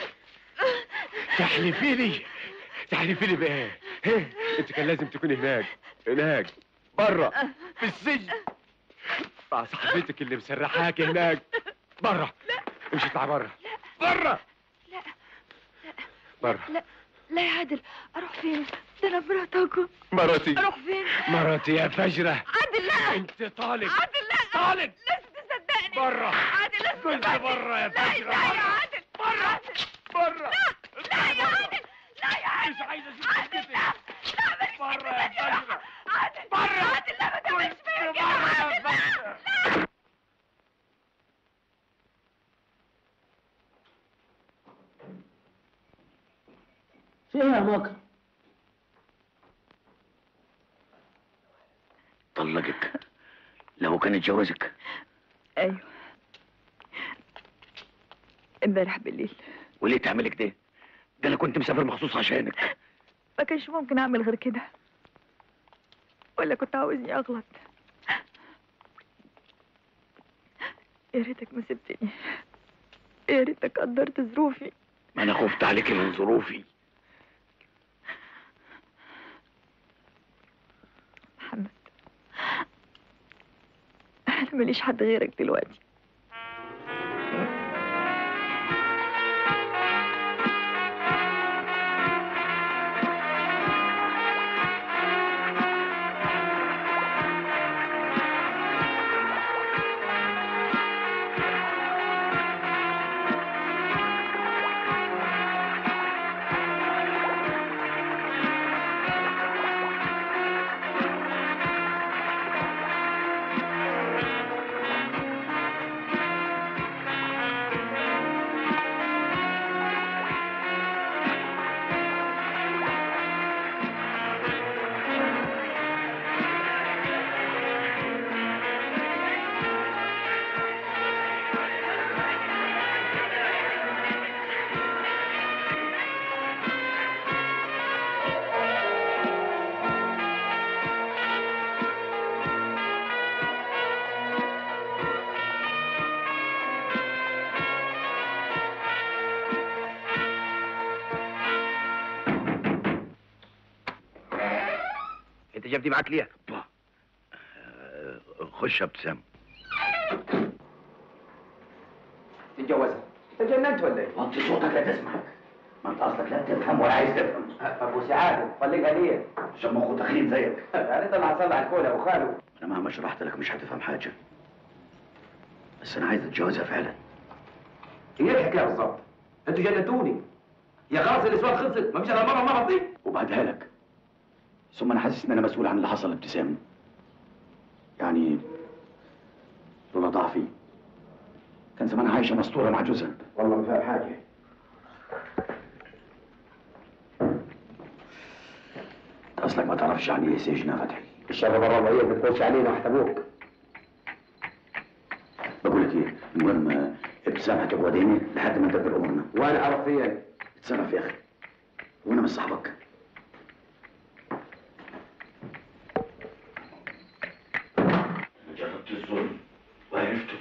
S8: تحلفي لي تحلفي لي بايه؟ ها؟ انت كان لازم تكوني هناك هناك بره في السجن مع صاحبتك اللي مسرحاك هناك بره امشي اطلع بره بره
S11: لا
S8: بره
S11: لا لا يا عادل اروح فين ده انا مراتك
S8: مراتي
S11: اروح فين
S8: مراتي يا فجرة
S11: عادل لا
S8: انت طالق
S11: عادل لا
S8: طالق
S11: لازم تصدقني
S8: بره
S11: عادل لازم
S8: قلت
S11: تصدقني.
S8: بره يا
S11: لا
S8: فجرة
S11: لا يا عادل بره
S8: بره
S11: لا يا عادل لا يا عادل
S8: مش عايز اشوف
S11: عادل لا لا ماليش
S8: بره يا فجرة
S11: عادل بره عادل لا ما تعملش فيا كده عادل لا
S17: في ايه يا مكر؟
S22: طلقك لو كان اتجوزك
S18: ايوه امبارح بالليل
S22: وليه تعملك ده ده انا كنت مسافر مخصوص عشانك
S18: ما كانش ممكن اعمل غير كده ولا كنت عاوزني اغلط يا ريتك ما سبتني يا ريتك قدرت ظروفي
S22: ما انا خفت عليك من ظروفي
S18: محمد انا ماليش حد غيرك دلوقتي
S2: انت جاب دي معاك ليه؟
S22: خش يا ابتسام
S2: تتجوزها انت جننت ولا ايه؟
S22: وطي صوتك لا تسمعك ما انت اصلك لا تفهم ولا عايز تفهم
S2: ابو سعاده طلقها ليه؟
S22: عشان مخه تخين زيك
S2: يعني انت اللي هتصلح الكون يا ابو خالو
S22: انا مهما شرحت لك مش هتفهم حاجه بس انا عايز اتجوزها فعلا
S2: هي ايه الحكايه بالظبط؟ انتوا جننتوني يا خلاص الاسواد خلصت مفيش الا مره مره تطيب
S22: وبعدها لك ثم انا حاسس ان انا مسؤول عن اللي حصل لابتسام يعني لولا ضعفي كان زمان عايشه مستوره مع جوزها
S17: والله ما فاهم حاجه
S22: انت اصلك ما تعرفش يعني ايه سجن يا فتحي
S17: الشر بره وهي بتخش علينا واحتبوك
S22: بقول لك سامحك يا وديني لحد ما ندبر امورنا
S21: وانا اعرف فيا
S22: اتصرف يا اخي وانا مش صاحبك جربت الظلم وعرفته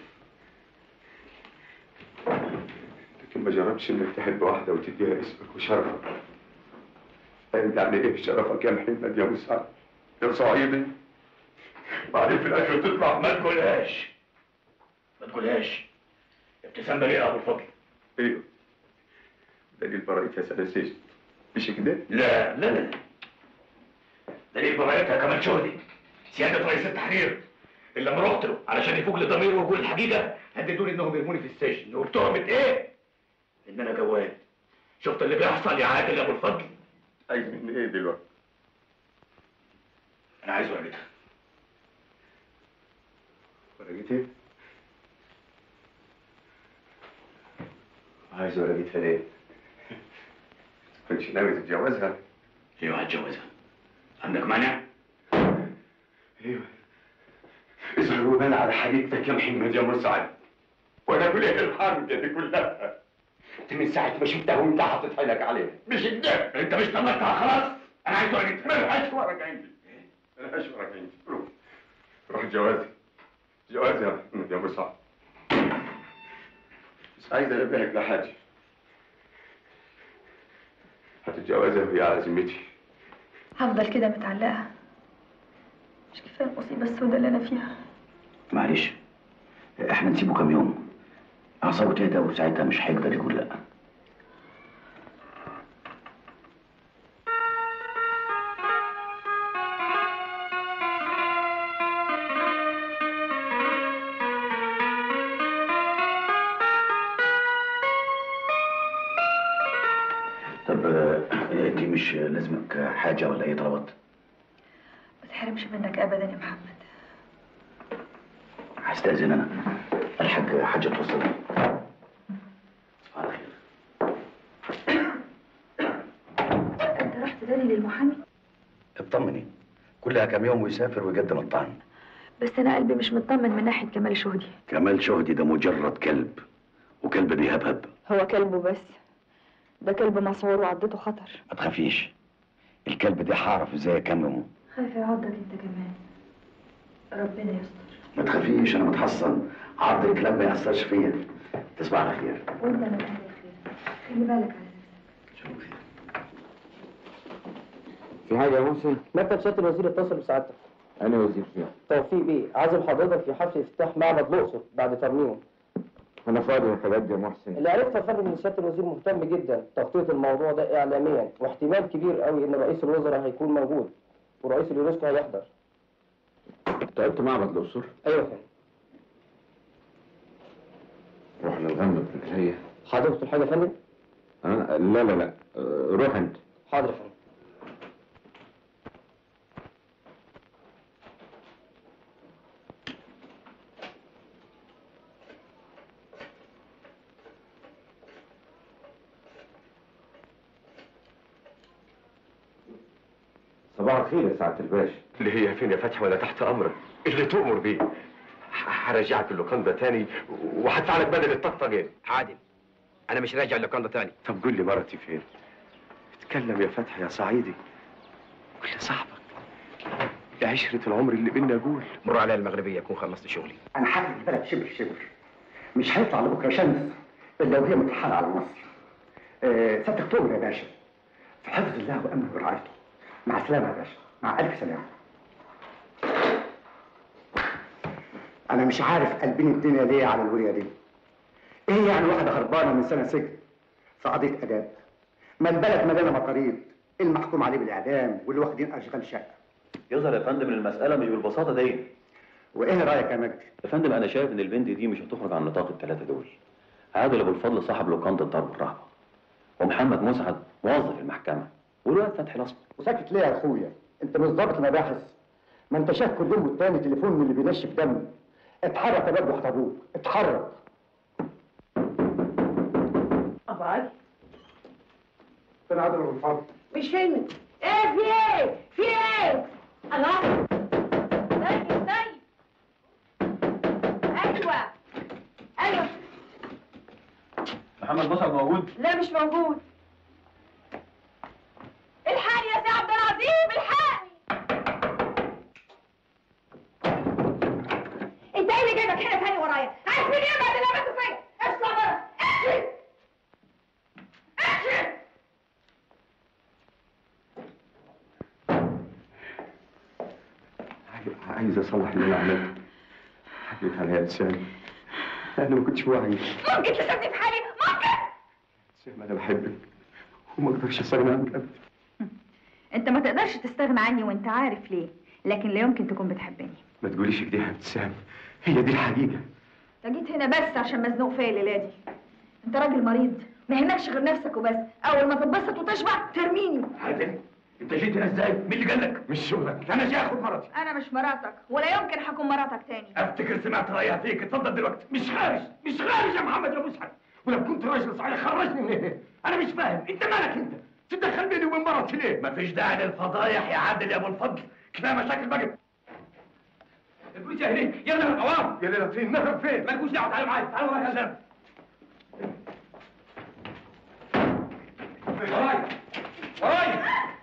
S8: لكن ما جربتش انك تحب واحده وتديها اسمك وشرفك انت يعني ايه شرفك يا محمد يا مسعد يا صعيدي بعدين في الاخر تطلع
S22: ما تقولهاش ما تقولهاش ابتسام بريئه يا ابو الفضل
S8: ايوه دليل براءتها سنه سجن مش كده؟
S22: لا لا لا دليل براءتها كمان شهدي سيادة رئيس التحرير اللي لما رحت له علشان يفوق لي ضميره ويقول الحقيقة هددوني انهم يرموني في السجن وبتهمة ايه؟ ان انا جواد شفت اللي بيحصل يا عادل يا ابو الفضل
S8: عايز مني ايه دلوقتي؟
S22: انا عايز ورقتها
S8: ورقتي؟ عايز ورقتها ليه؟ كنتش ناوي تتجوزها؟
S22: ايوه هتجوزها عندك مانع؟
S8: ايوه اظهر مانع على حقيقتك يا محمد يا مسعد وانا اقول ايه الحركه دي كلها؟ انت من ساعه ما شفتها وانت حاطط عينك عليها مش كده؟
S22: انت مش طلقتها خلاص انا عايز ورقتها
S8: ملهاش ورقه عندي ملهاش ورقه عندي روح روح جوازي جوازي يا محمد يا مسعد بس عايز انبهك لحاجه هتتجوزها وهي على ذمتي
S11: هفضل كده متعلقة مش كفاية المصيبة السوداء اللي أنا فيها
S22: معلش احنا نسيبه كام يوم اعصابه تهدى وساعتها مش هيقدر يقول لا طب آه، انت مش لازمك حاجه ولا اي طلبات
S11: ما تحرمش منك أبدا يا محمد
S22: هستأذن انا الحاج حاجه توصل على خير
S11: أنت رحت تاني للمحامي
S22: اطمني كلها كام يوم ويسافر ويقدم الطعن
S11: بس أنا قلبي مش مطمن من ناحية كمال شهدي
S22: كمال شهدي ده مجرد كلب وكلب بيهبهب
S11: هو كلبه بس ده كلب مسعور وعضته خطر
S22: ما تخافيش الكلب ده هعرف ازاي اكممه
S11: خايف يعضك أنت كمان ربنا يستر
S22: ما تخافيش انا متحصن عض الكلاب ما يأثرش فيا تصبح على خير
S11: وأنت من أهل الخير خلي بالك على
S3: في حاجة يا محسن؟
S10: مكتب سيادة الوزير اتصل بسعادتك
S3: أنا وزير فيها
S10: توفيق بيه عازم حضرتك في حفل افتتاح معبد الأقصر بعد ترميمه
S3: أنا فاضي الحاجات دي يا محسن
S10: اللي عرفته يا فندم ان سياده الوزير مهتم جدا بتغطيه الموضوع ده اعلاميا واحتمال كبير قوي ان رئيس الوزراء هيكون موجود ورئيس اليونسكو هيحضر
S3: تعبت معبد الأقصر؟
S10: ايوه يا فندم
S3: روح للغنم في الجاية
S10: حضرتك تقول حاجه يا فندم
S3: أنا لا لا لا أه، روح أنت
S10: حاضر يا فندم
S3: صباح الخير يا سعادة الباشا
S8: اللي هي فين يا فتحي وانا تحت امرك اللي تؤمر بيه ح- هرجعك اللوكاندا تاني وهدفع لك بدل الطقطقه
S7: عادل انا مش راجع اللوكاندا تاني
S8: طب قول لي مرتي فين اتكلم يا فتحي يا صعيدي قول لي صاحبك يا عشرة العمر اللي بينا قول
S7: مر عليا المغربيه اكون خلصت شغلي
S9: انا حاسس البلد شبر شبر مش هيطلع لبكره شمس الا وهي متحالة على مصر آه، ست اكتوبر يا باشا في حفظ الله وامنه ورعايته مع السلامه يا باشا مع الف سلامه انا مش عارف قلبين الدنيا ليه على الوريه دي ايه يعني واحده هربانه من سنه سجن في قضيه اداب ما البلد مليانه مطاريد المحكوم عليه بالاعدام واللي واخدين اشغال شقه
S1: يظهر يا فندم ان المسألة مش بالبساطة دي
S9: وايه رايك يا مجدي
S1: يا فندم انا شايف ان البنت دي مش هتخرج عن نطاق الثلاثة دول عادل ابو الفضل صاحب لوكاندا الدار والرهبة ومحمد مسعد موظف المحكمة والواد فتحي الاسمر
S9: وساكت ليه يا اخويا انت مش ضابط المباحث ما انت شايف كل يوم والتاني تليفون من اللي بينشف دم اتحرك يا باب واحد ابوك اتحرك
S16: ابو علي
S9: فين عادل ابو الفضل
S16: مش هنا ايه في ايه في ايه الله طيب طيب ايوه ايوه
S10: محمد بصر موجود
S11: لا مش موجود الحقني يا سي عبد العظيم الحقني انت ايه اللي جايبك هنا تاني ورايا عايز مني ايه بعد اللي عملته فيا اطلع بره امشي امشي
S8: عايز اصلح اللي انا عملته حقك عليا يا ابتسام انا ما كنتش واعي
S11: ممكن تسيبني في حالي ممكن
S8: ابتسام انا بحبك وما اقدرش استغنى عنك ابدا
S18: انت ما تقدرش تستغنى عني وانت عارف ليه لكن لا يمكن تكون بتحبني
S8: ما تقوليش كده يا ابتسام هي دي الحقيقه
S18: انت جيت هنا بس عشان مزنوق فيا الليله دي انت راجل مريض ما يهمكش غير نفسك وبس اول ما تتبسط وتشبع ترميني
S22: عادل انت جيت هنا ازاي؟ مين اللي قال لك؟ مش شغلك انا جاي اخد مراتي
S18: انا مش مراتك ولا يمكن هكون مراتك تاني
S22: افتكر سمعت رايها فيك اتفضل دلوقتي مش خارج مش خارج يا محمد يا مسعد ولو كنت راجل صحيح خرجني من هنا انا مش فاهم انت مالك انت تتدخل بيني وبين مراتي ليه مفيش داعي للفضايح يا عادل يا ابو الفضل كفايه مشاكل بقى البوليس يا هني يلا يا قوام يا ليلى فين نهرب فين مالكوش دعوه تعالوا معايا تعالوا معايا يا شباب وراي وراي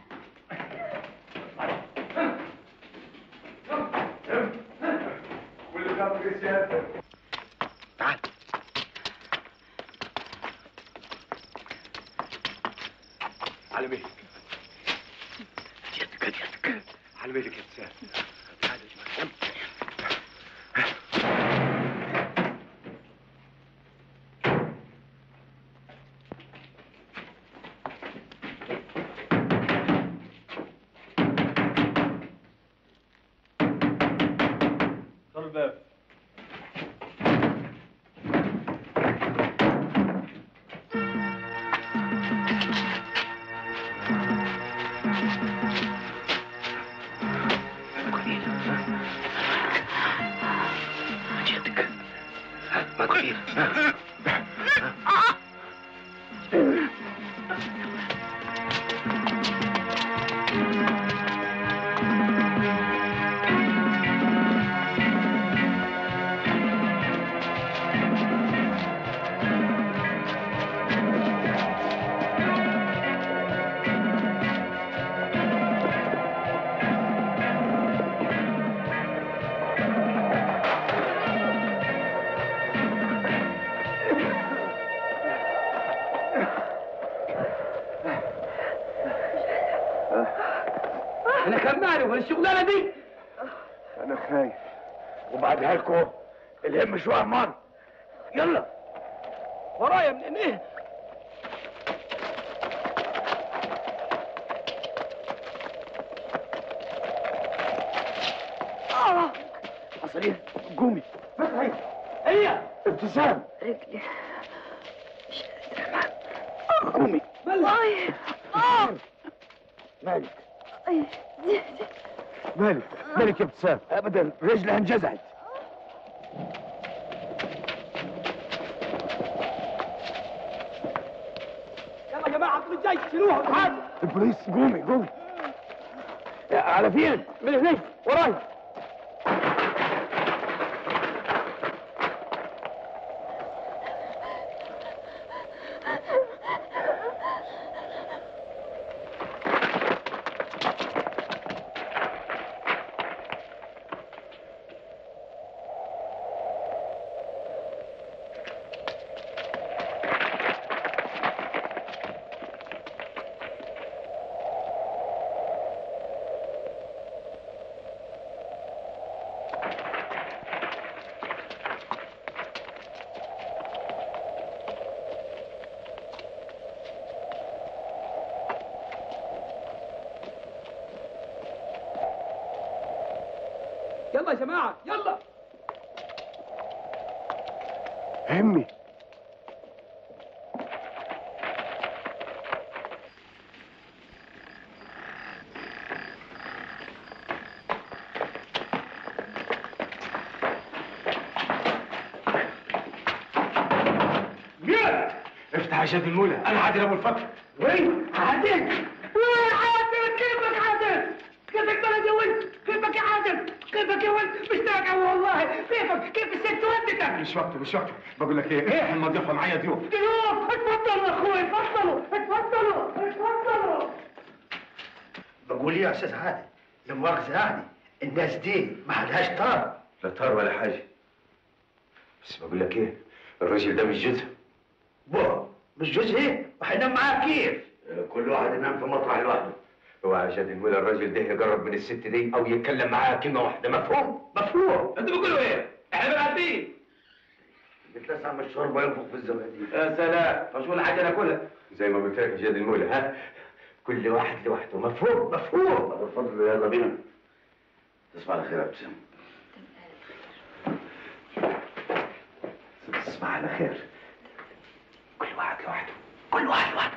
S22: واللي كان في سيادتك
S8: تعال على مهلك يدك يدك على مهلك يا ابتسام تعال يا جماعة.
S10: طب الباب
S8: يدك ما كثير
S7: انا كان مالي ولا الشغلانه دي
S22: انا خايف وبعدها لكم الهم شو امان يلا
S7: ورايا من ايه
S22: اه حصل ايه قومي فتحي هي ابتسام
S18: رجلي
S22: قومي
S18: والله اه
S22: مالك
S18: دي دي
S22: مالك مالك يا ابتسام ابدا رجلها انجزعت
S7: يلا يا جماعه عبد الجاي شيلوها وحاجه
S22: البوليس قومي قومي على فين
S7: من هناك وراي يلا يا جماعه يلا
S22: همي مين؟ افتح يا شاد المولى انا عادل ابو الفتح وين؟ عادل
S7: وين عادل كيفك عادل كيفك بلد يا ولد كيفك يا عادل كيفك يا ولد مشتاق والله كيفك كيف الست والدتك
S22: مش وقته مش وقته بقول لك ايه ايه المضيفه معايا ضيوف
S7: ضيوف
S16: اتفضلوا يا اخوي اتفضلوا اتفضلوا اتفضلوا
S6: بقول ايه يا استاذ عادل لا مؤاخذه يعني الناس دي ما حدهاش طار
S14: لا طار ولا حاجه بس بقول لك ايه الراجل ده مش جوزها
S6: بو مش جوز ايه وهينام معاه كيف
S14: كل واحد ينام في مطرح لوحده هو عشان نقول الراجل ده يقرب من الست دي او يتكلم معاها كلمه واحده مفهوم
S6: مفهوم
S14: انتوا بتقولوا ايه احنا بنعدين بتلسع من الشرب وينفخ في الزبادي يا سلام مش ولا حاجه ناكلها زي ما قلت لك يا جاد المولى ها كل واحد لوحده مفهوم مفهوم ابو الفضل يلا بينا تصبح على خير يا ابتسام تصبح على خير كل واحد لوحده كل واحد لوحده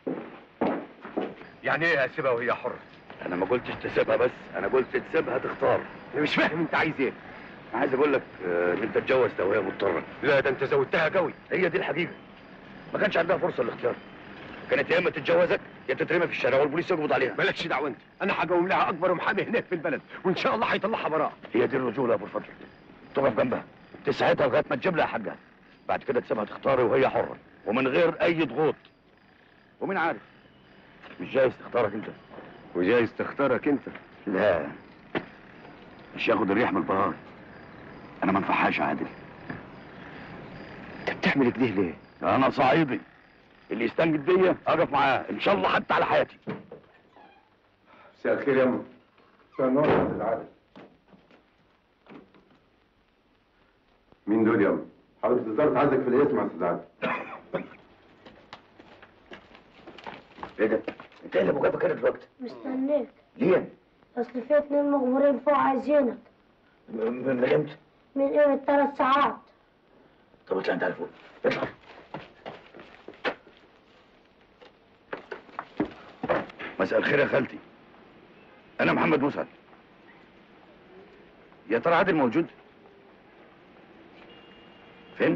S4: يعني ايه اسيبها وهي حرة؟
S17: انا ما قلتش تسيبها بس انا قلت تسيبها تختار
S4: انا مش فاهم انت عايز ايه؟
S17: عايز اقول لك آه، ان انت اتجوزتها وهي مضطره
S4: لا ده انت زودتها قوي
S17: هي دي الحقيقه ما كانش عندها فرصه للاختيار كانت يا اما تتجوزك يا تترمي في الشارع والبوليس يقبض عليها
S4: مالكش دعوه انت انا هقوم لها اكبر محامي هناك في البلد وان شاء الله هيطلعها براءه
S17: هي دي الرجوله يا ابو الفضل تقف جنبها تساعدها لغايه ما تجيب لها حقها بعد كده تسيبها تختار وهي حره ومن غير اي ضغوط ومين عارف مش جايز تختارك انت
S4: وجايز تختارك انت
S17: لا مش ياخد الريح من البهار انا ما انفعهاش عادل
S4: انت بتعمل كده ليه؟
S17: انا صعيدي اللي يستنجد بيا اقف معاه ان شاء الله حتى على حياتي
S4: مساء الخير يا ام مساء النور يا استاذ عادل مين دول يا ام؟ حضرتك الظابط عايزك في الاسم يا استاذ عادل
S17: ايه ده؟ انت ايه اللي ابو جابك هنا دلوقتي؟
S20: مستنيك
S17: ليه؟
S20: اصل في اتنين مغمورين فوق عايزينك
S17: من من امتى؟
S20: من قيمة ثلاث ساعات
S17: طب اطلع انت على فوق اطلع مساء الخير يا خالتي انا محمد مسعد يا ترى عادل موجود فين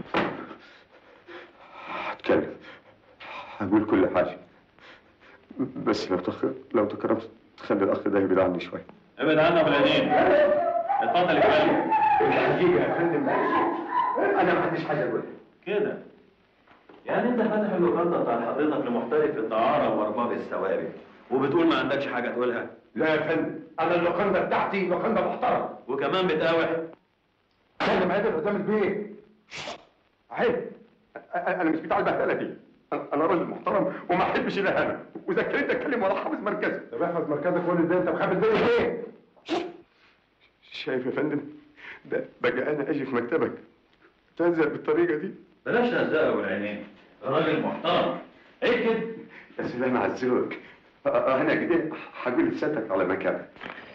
S4: هتكلم هقول كل حاجه بس لو تخ... لو تكرمت تخلي الاخ ده يبعد عني شويه
S1: ابعد عنه بالعينين اتفضل اتكلم
S4: الحقيقه يا فندم انا ما عنديش حاجه اقولها
S1: كده يعني انت فاتح اللوكاندا بتاع حضرتك لمحترف الدعاره وارباب الثوابت وبتقول ما عندكش حاجه تقولها
S4: لا يا فندم انا اللوكاندا بتاعتي لوكاندا محترم
S1: وكمان بتقاوح
S4: اتكلم عادل قدام البيت عيب أ- انا مش بتاع البهدله دي أنا- انا راجل محترم وما احبش الاهانه واذا كنت اتكلم ولا حافظ مركزي طب احفظ مركزك كل ده انت مخبي الدنيا ليه؟ شايف يا فندم ده بقى انا اجي في مكتبك تنزل بالطريقه دي
S1: بلاش هزقه بالعينين راجل محترم ايه كده
S4: يا سلام على الذوق أ- أ- انا كده هقول لسيادتك على مكانك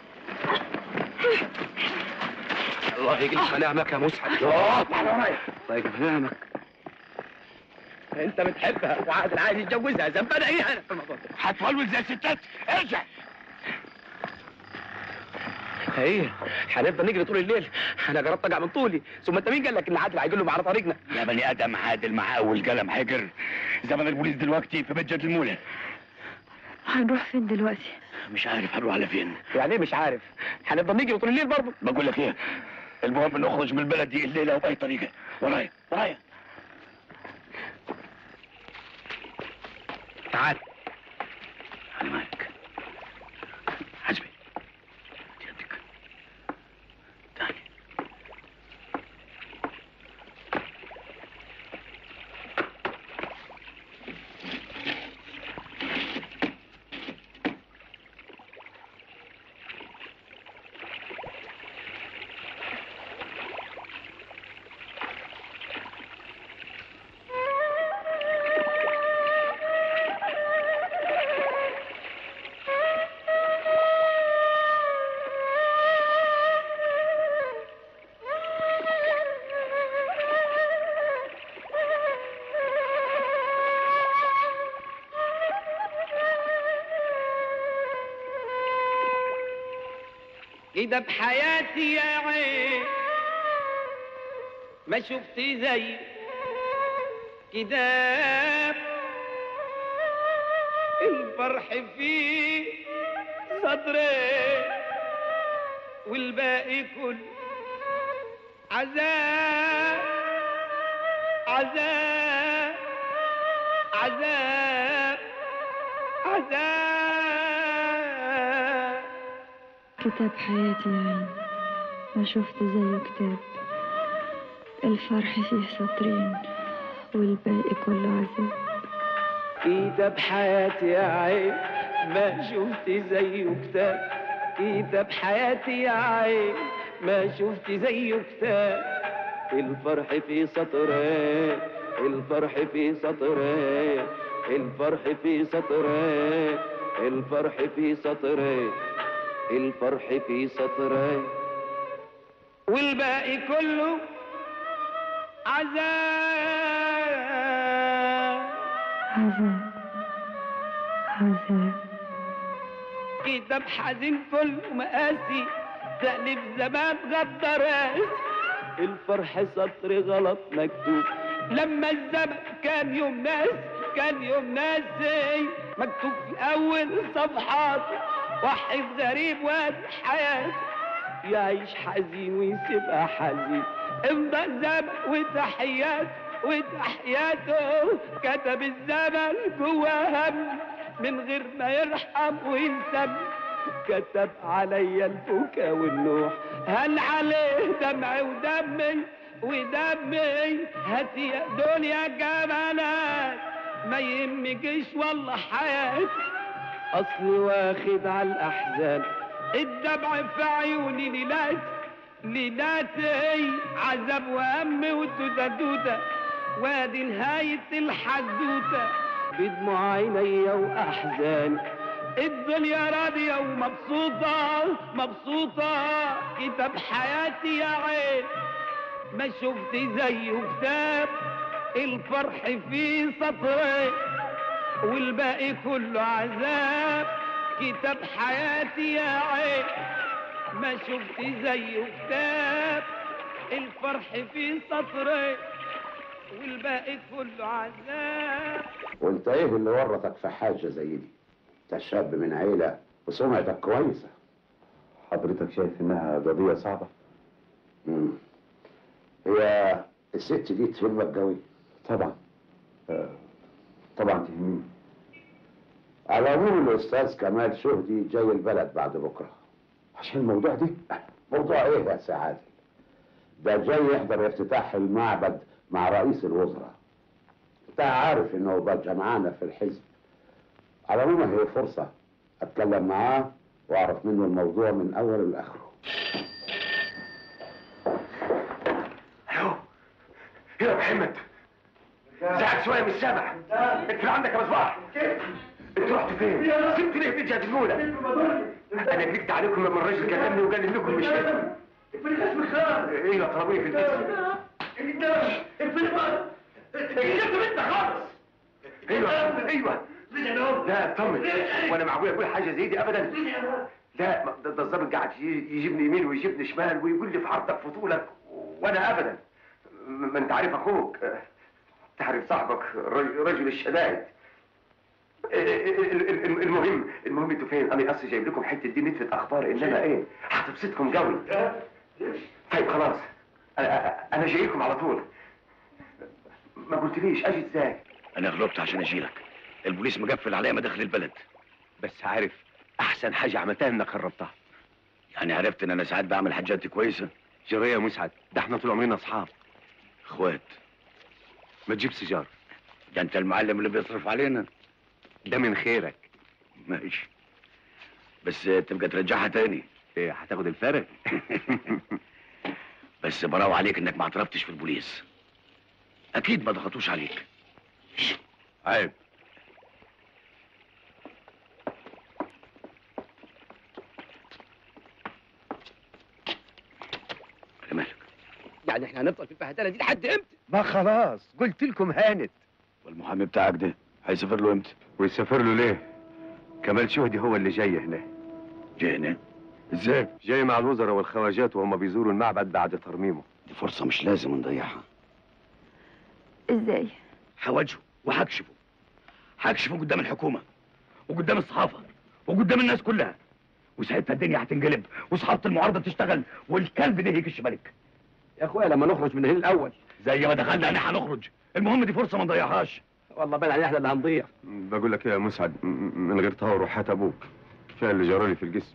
S7: الله يجلس منامك يا مسعد
S4: اه تعالى ورايا
S7: الله يجلس منامك انت بتحبها وعادل عايز يتجوزها ذنبنا ايه انا في الموضوع ده
S17: هتولول زي الستات ارجع
S7: ايه هنفضل نجري طول الليل انا جربت اجع من طولي ثم انت مين قال لك ان عادل هيجي له على طريقنا
S17: يا بني ادم عادل معاه والقلم حجر زمن البوليس دلوقتي في بيت جد المولى
S18: هنروح فين دلوقتي
S17: مش عارف هنروح على فين
S7: يعني ايه مش عارف هنفضل نجري طول الليل برضه
S17: بقول لك ايه المهم نخرج من البلد دي الليله وباي طريقه ورايا ورايا
S7: تعال
S17: انا معاك حسبي
S13: كده بحياتي يا عين ما شفت زي كده الفرح في صدري والباقي كل عذاب عذاب عذاب عذاب
S18: كتاب حياتي يا عين ما شفت زيه كتاب الفرح فيه سطرين والباقي كله عذاب
S13: كتاب حياتي يا عين ما شفت زيه كتاب كتاب حياتي يا عين ما شفت زيه كتاب الفرح في سطرين الفرح في سطرين الفرح في سطرين الفرح في سطرين الفرح في سطرين والباقي كله عذاب
S18: عذاب عذاب
S13: كتاب حزين كله مقاسي تأليف زمان غدر راسي الفرح سطر غلط مكتوب لما الزمن كان يوم ناس كان يوم ناسي مكتوب في أول صفحات واحد غريب واد حياته يعيش حزين ويسيبها حزين امضى الزمن وتحياته وتحياته كتب الزمن جوا هم من غير ما يرحم ويسم كتب عليا البكا والنوح هل عليه دمعي ودمي ودمي هاتي يا دنيا جمالات ما يهمكش والله حياتي اصلي واخد على الاحزان الدمع في عيوني ليلاتي ليلاتي عذاب وهم ودودة دودة وادي نهاية الحدوتة بدموع عينيا واحزاني الدنيا راضية ومبسوطة مبسوطة كتاب حياتي يا عين ما شفت زيه كتاب الفرح فيه سطرين والباقي كله عذاب كتاب حياتي يا عين ما شفت زيه كتاب الفرح فيه سطرين والباقي كله عذاب
S17: وانت ايه اللي ورطك في حاجه زي دي انت شاب من عيله وسمعتك كويسه
S8: حضرتك شايف انها قضيه صعبه
S17: مم. هي الست دي تهمك قوي
S8: طبعا آه، طبعا تهمني
S17: على العموم الاستاذ كمال شهدي جاي البلد بعد بكره
S8: عشان الموضوع دي
S17: موضوع ايه يا سعاده ده جاي يحضر افتتاح المعبد مع رئيس الوزراء انت عارف انه بقى معانا في الحزب على العموم هي فرصه اتكلم معاه واعرف منه الموضوع من اوله لاخره
S14: يا محمد زعل شويه من السمع انت اللي عندك يا مصباح انت رحت فين؟ سبت ليه في جهه الاولى؟ انا جريت عليكم لما الراجل كلمني وقال انكم مش كده ايوه طلبوني في البيت انت خالص ايوه ايوه لا اطمن وانا مع ابويا اقول حاجه زي دي ابدا لا ما- ده ده الظابط قاعد يجي- يجيبني يمين ويجيبني شمال ويقول لي في عرضك في طولك وانا ابدا ما انت عارف اخوك آه، تعرف صاحبك رج- رجل الشدائد آه، ال- ال- ال- المهم المهم انتوا فين انا اصلي جايب لكم حته دي نتفه اخبار انما ايه هتبسطكم قوي طيب خلاص انا انا جاي لكم على طول ما قلتليش اجي ازاي
S22: انا غلبت عشان اجيلك البوليس مقفل عليا مداخل البلد
S14: بس عارف احسن حاجه عملتها انك هربتها
S22: يعني عرفت ان انا ساعات بعمل حاجات كويسه
S14: جريه مسعد ده احنا طول عمرنا اصحاب
S22: اخوات
S14: ما تجيب سيجاره
S22: ده انت المعلم اللي بيصرف علينا
S14: ده من خيرك
S22: ماشي بس تبقى ترجعها تاني
S14: ايه هتاخد الفرق
S22: بس براو عليك انك ما اعترفتش في البوليس اكيد ما ضغطوش عليك
S14: عيب
S7: يعني احنا هنفضل في البهدله دي لحد امتى؟
S14: ما خلاص قلت لكم هانت
S22: والمحامي بتاعك ده هيسافر له امتى
S14: ويسافر له ليه كمال شهدي هو اللي جاي هنا
S22: جاي هنا ازاي
S14: جاي مع الوزراء والخواجات وهم بيزوروا المعبد بعد ترميمه
S22: دي فرصه مش لازم نضيعها
S18: ازاي
S22: هواجهه وهكشفه هكشفه قدام الحكومه وقدام الصحافه وقدام الناس كلها وساعتها الدنيا هتنقلب وصحافه المعارضه تشتغل والكلب ده يكش ملك
S7: يا اخويا لما نخرج من هنا الاول
S22: زي ما دخلنا انا هنخرج المهم دي فرصه ما نضيعهاش
S7: والله بان علينا احنا اللي هنضيع
S8: بقول لك إيه يا مسعد م- م- من غير تهور وحياة ابوك كفايه اللي جرالي في الجسم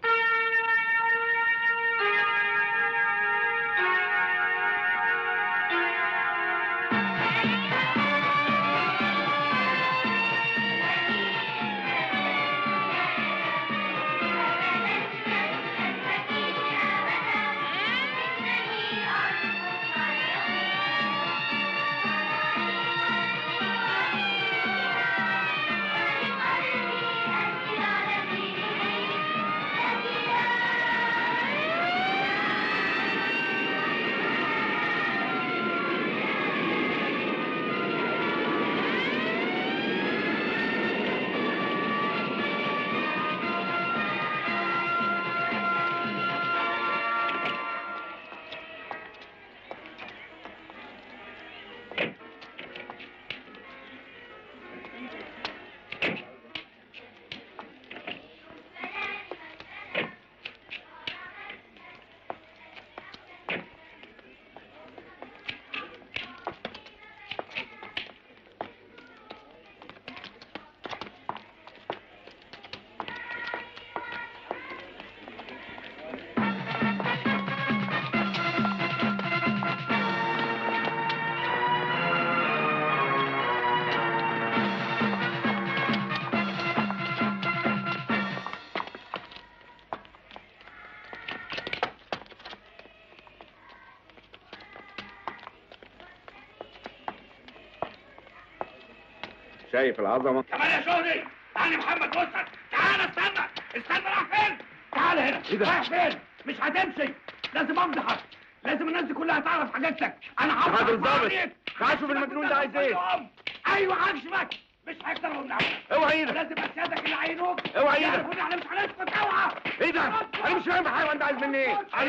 S8: شايف العظمه
S22: كمان يا شهري انا محمد مسعد تعال استنى استنى راح فين تعال هنا
S8: إيه ده؟
S22: رايح فين مش هتمشي لازم امضحك لازم الناس دي كلها تعرف حاجتك انا هفضح
S8: حاضر ضابط.
S22: عليك.
S8: تعال شوف المجنون ده عايز ايه.
S22: ايوه هكشفك مش هيقدروا يمنعوك
S8: اوعى ايدك.
S22: لازم اسيادك اللي عينوك
S8: اوعى ايدك.
S22: يعرفوني احنا مش هنسكت اوعى
S8: ايه ده؟ انا مش فاهم حاجه انت عايز مني ايه؟
S22: تعالى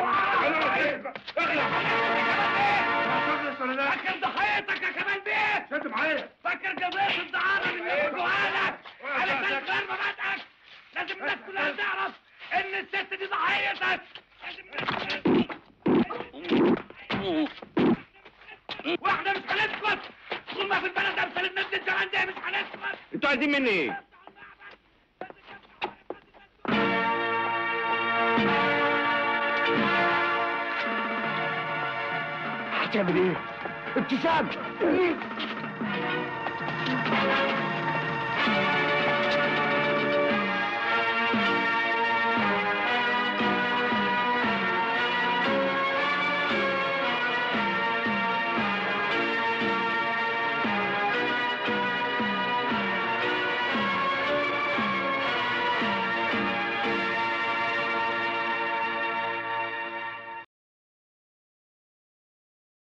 S22: هنا فاكر ضحيتك يا كمال بيه شد معايا فاكر قضيه الدعاره اللي بياخدوها لك على كان غير مبادئك لازم الناس كلها تعرف ان الست دي ضحيتك لازم الناس كلها واحنا مش هنسكت طول ما في البلد امثال الناس دي الجيران دي مش هنسكت
S8: انتوا عايزين مني ايه؟
S12: هتعمل ايه؟ ابتسام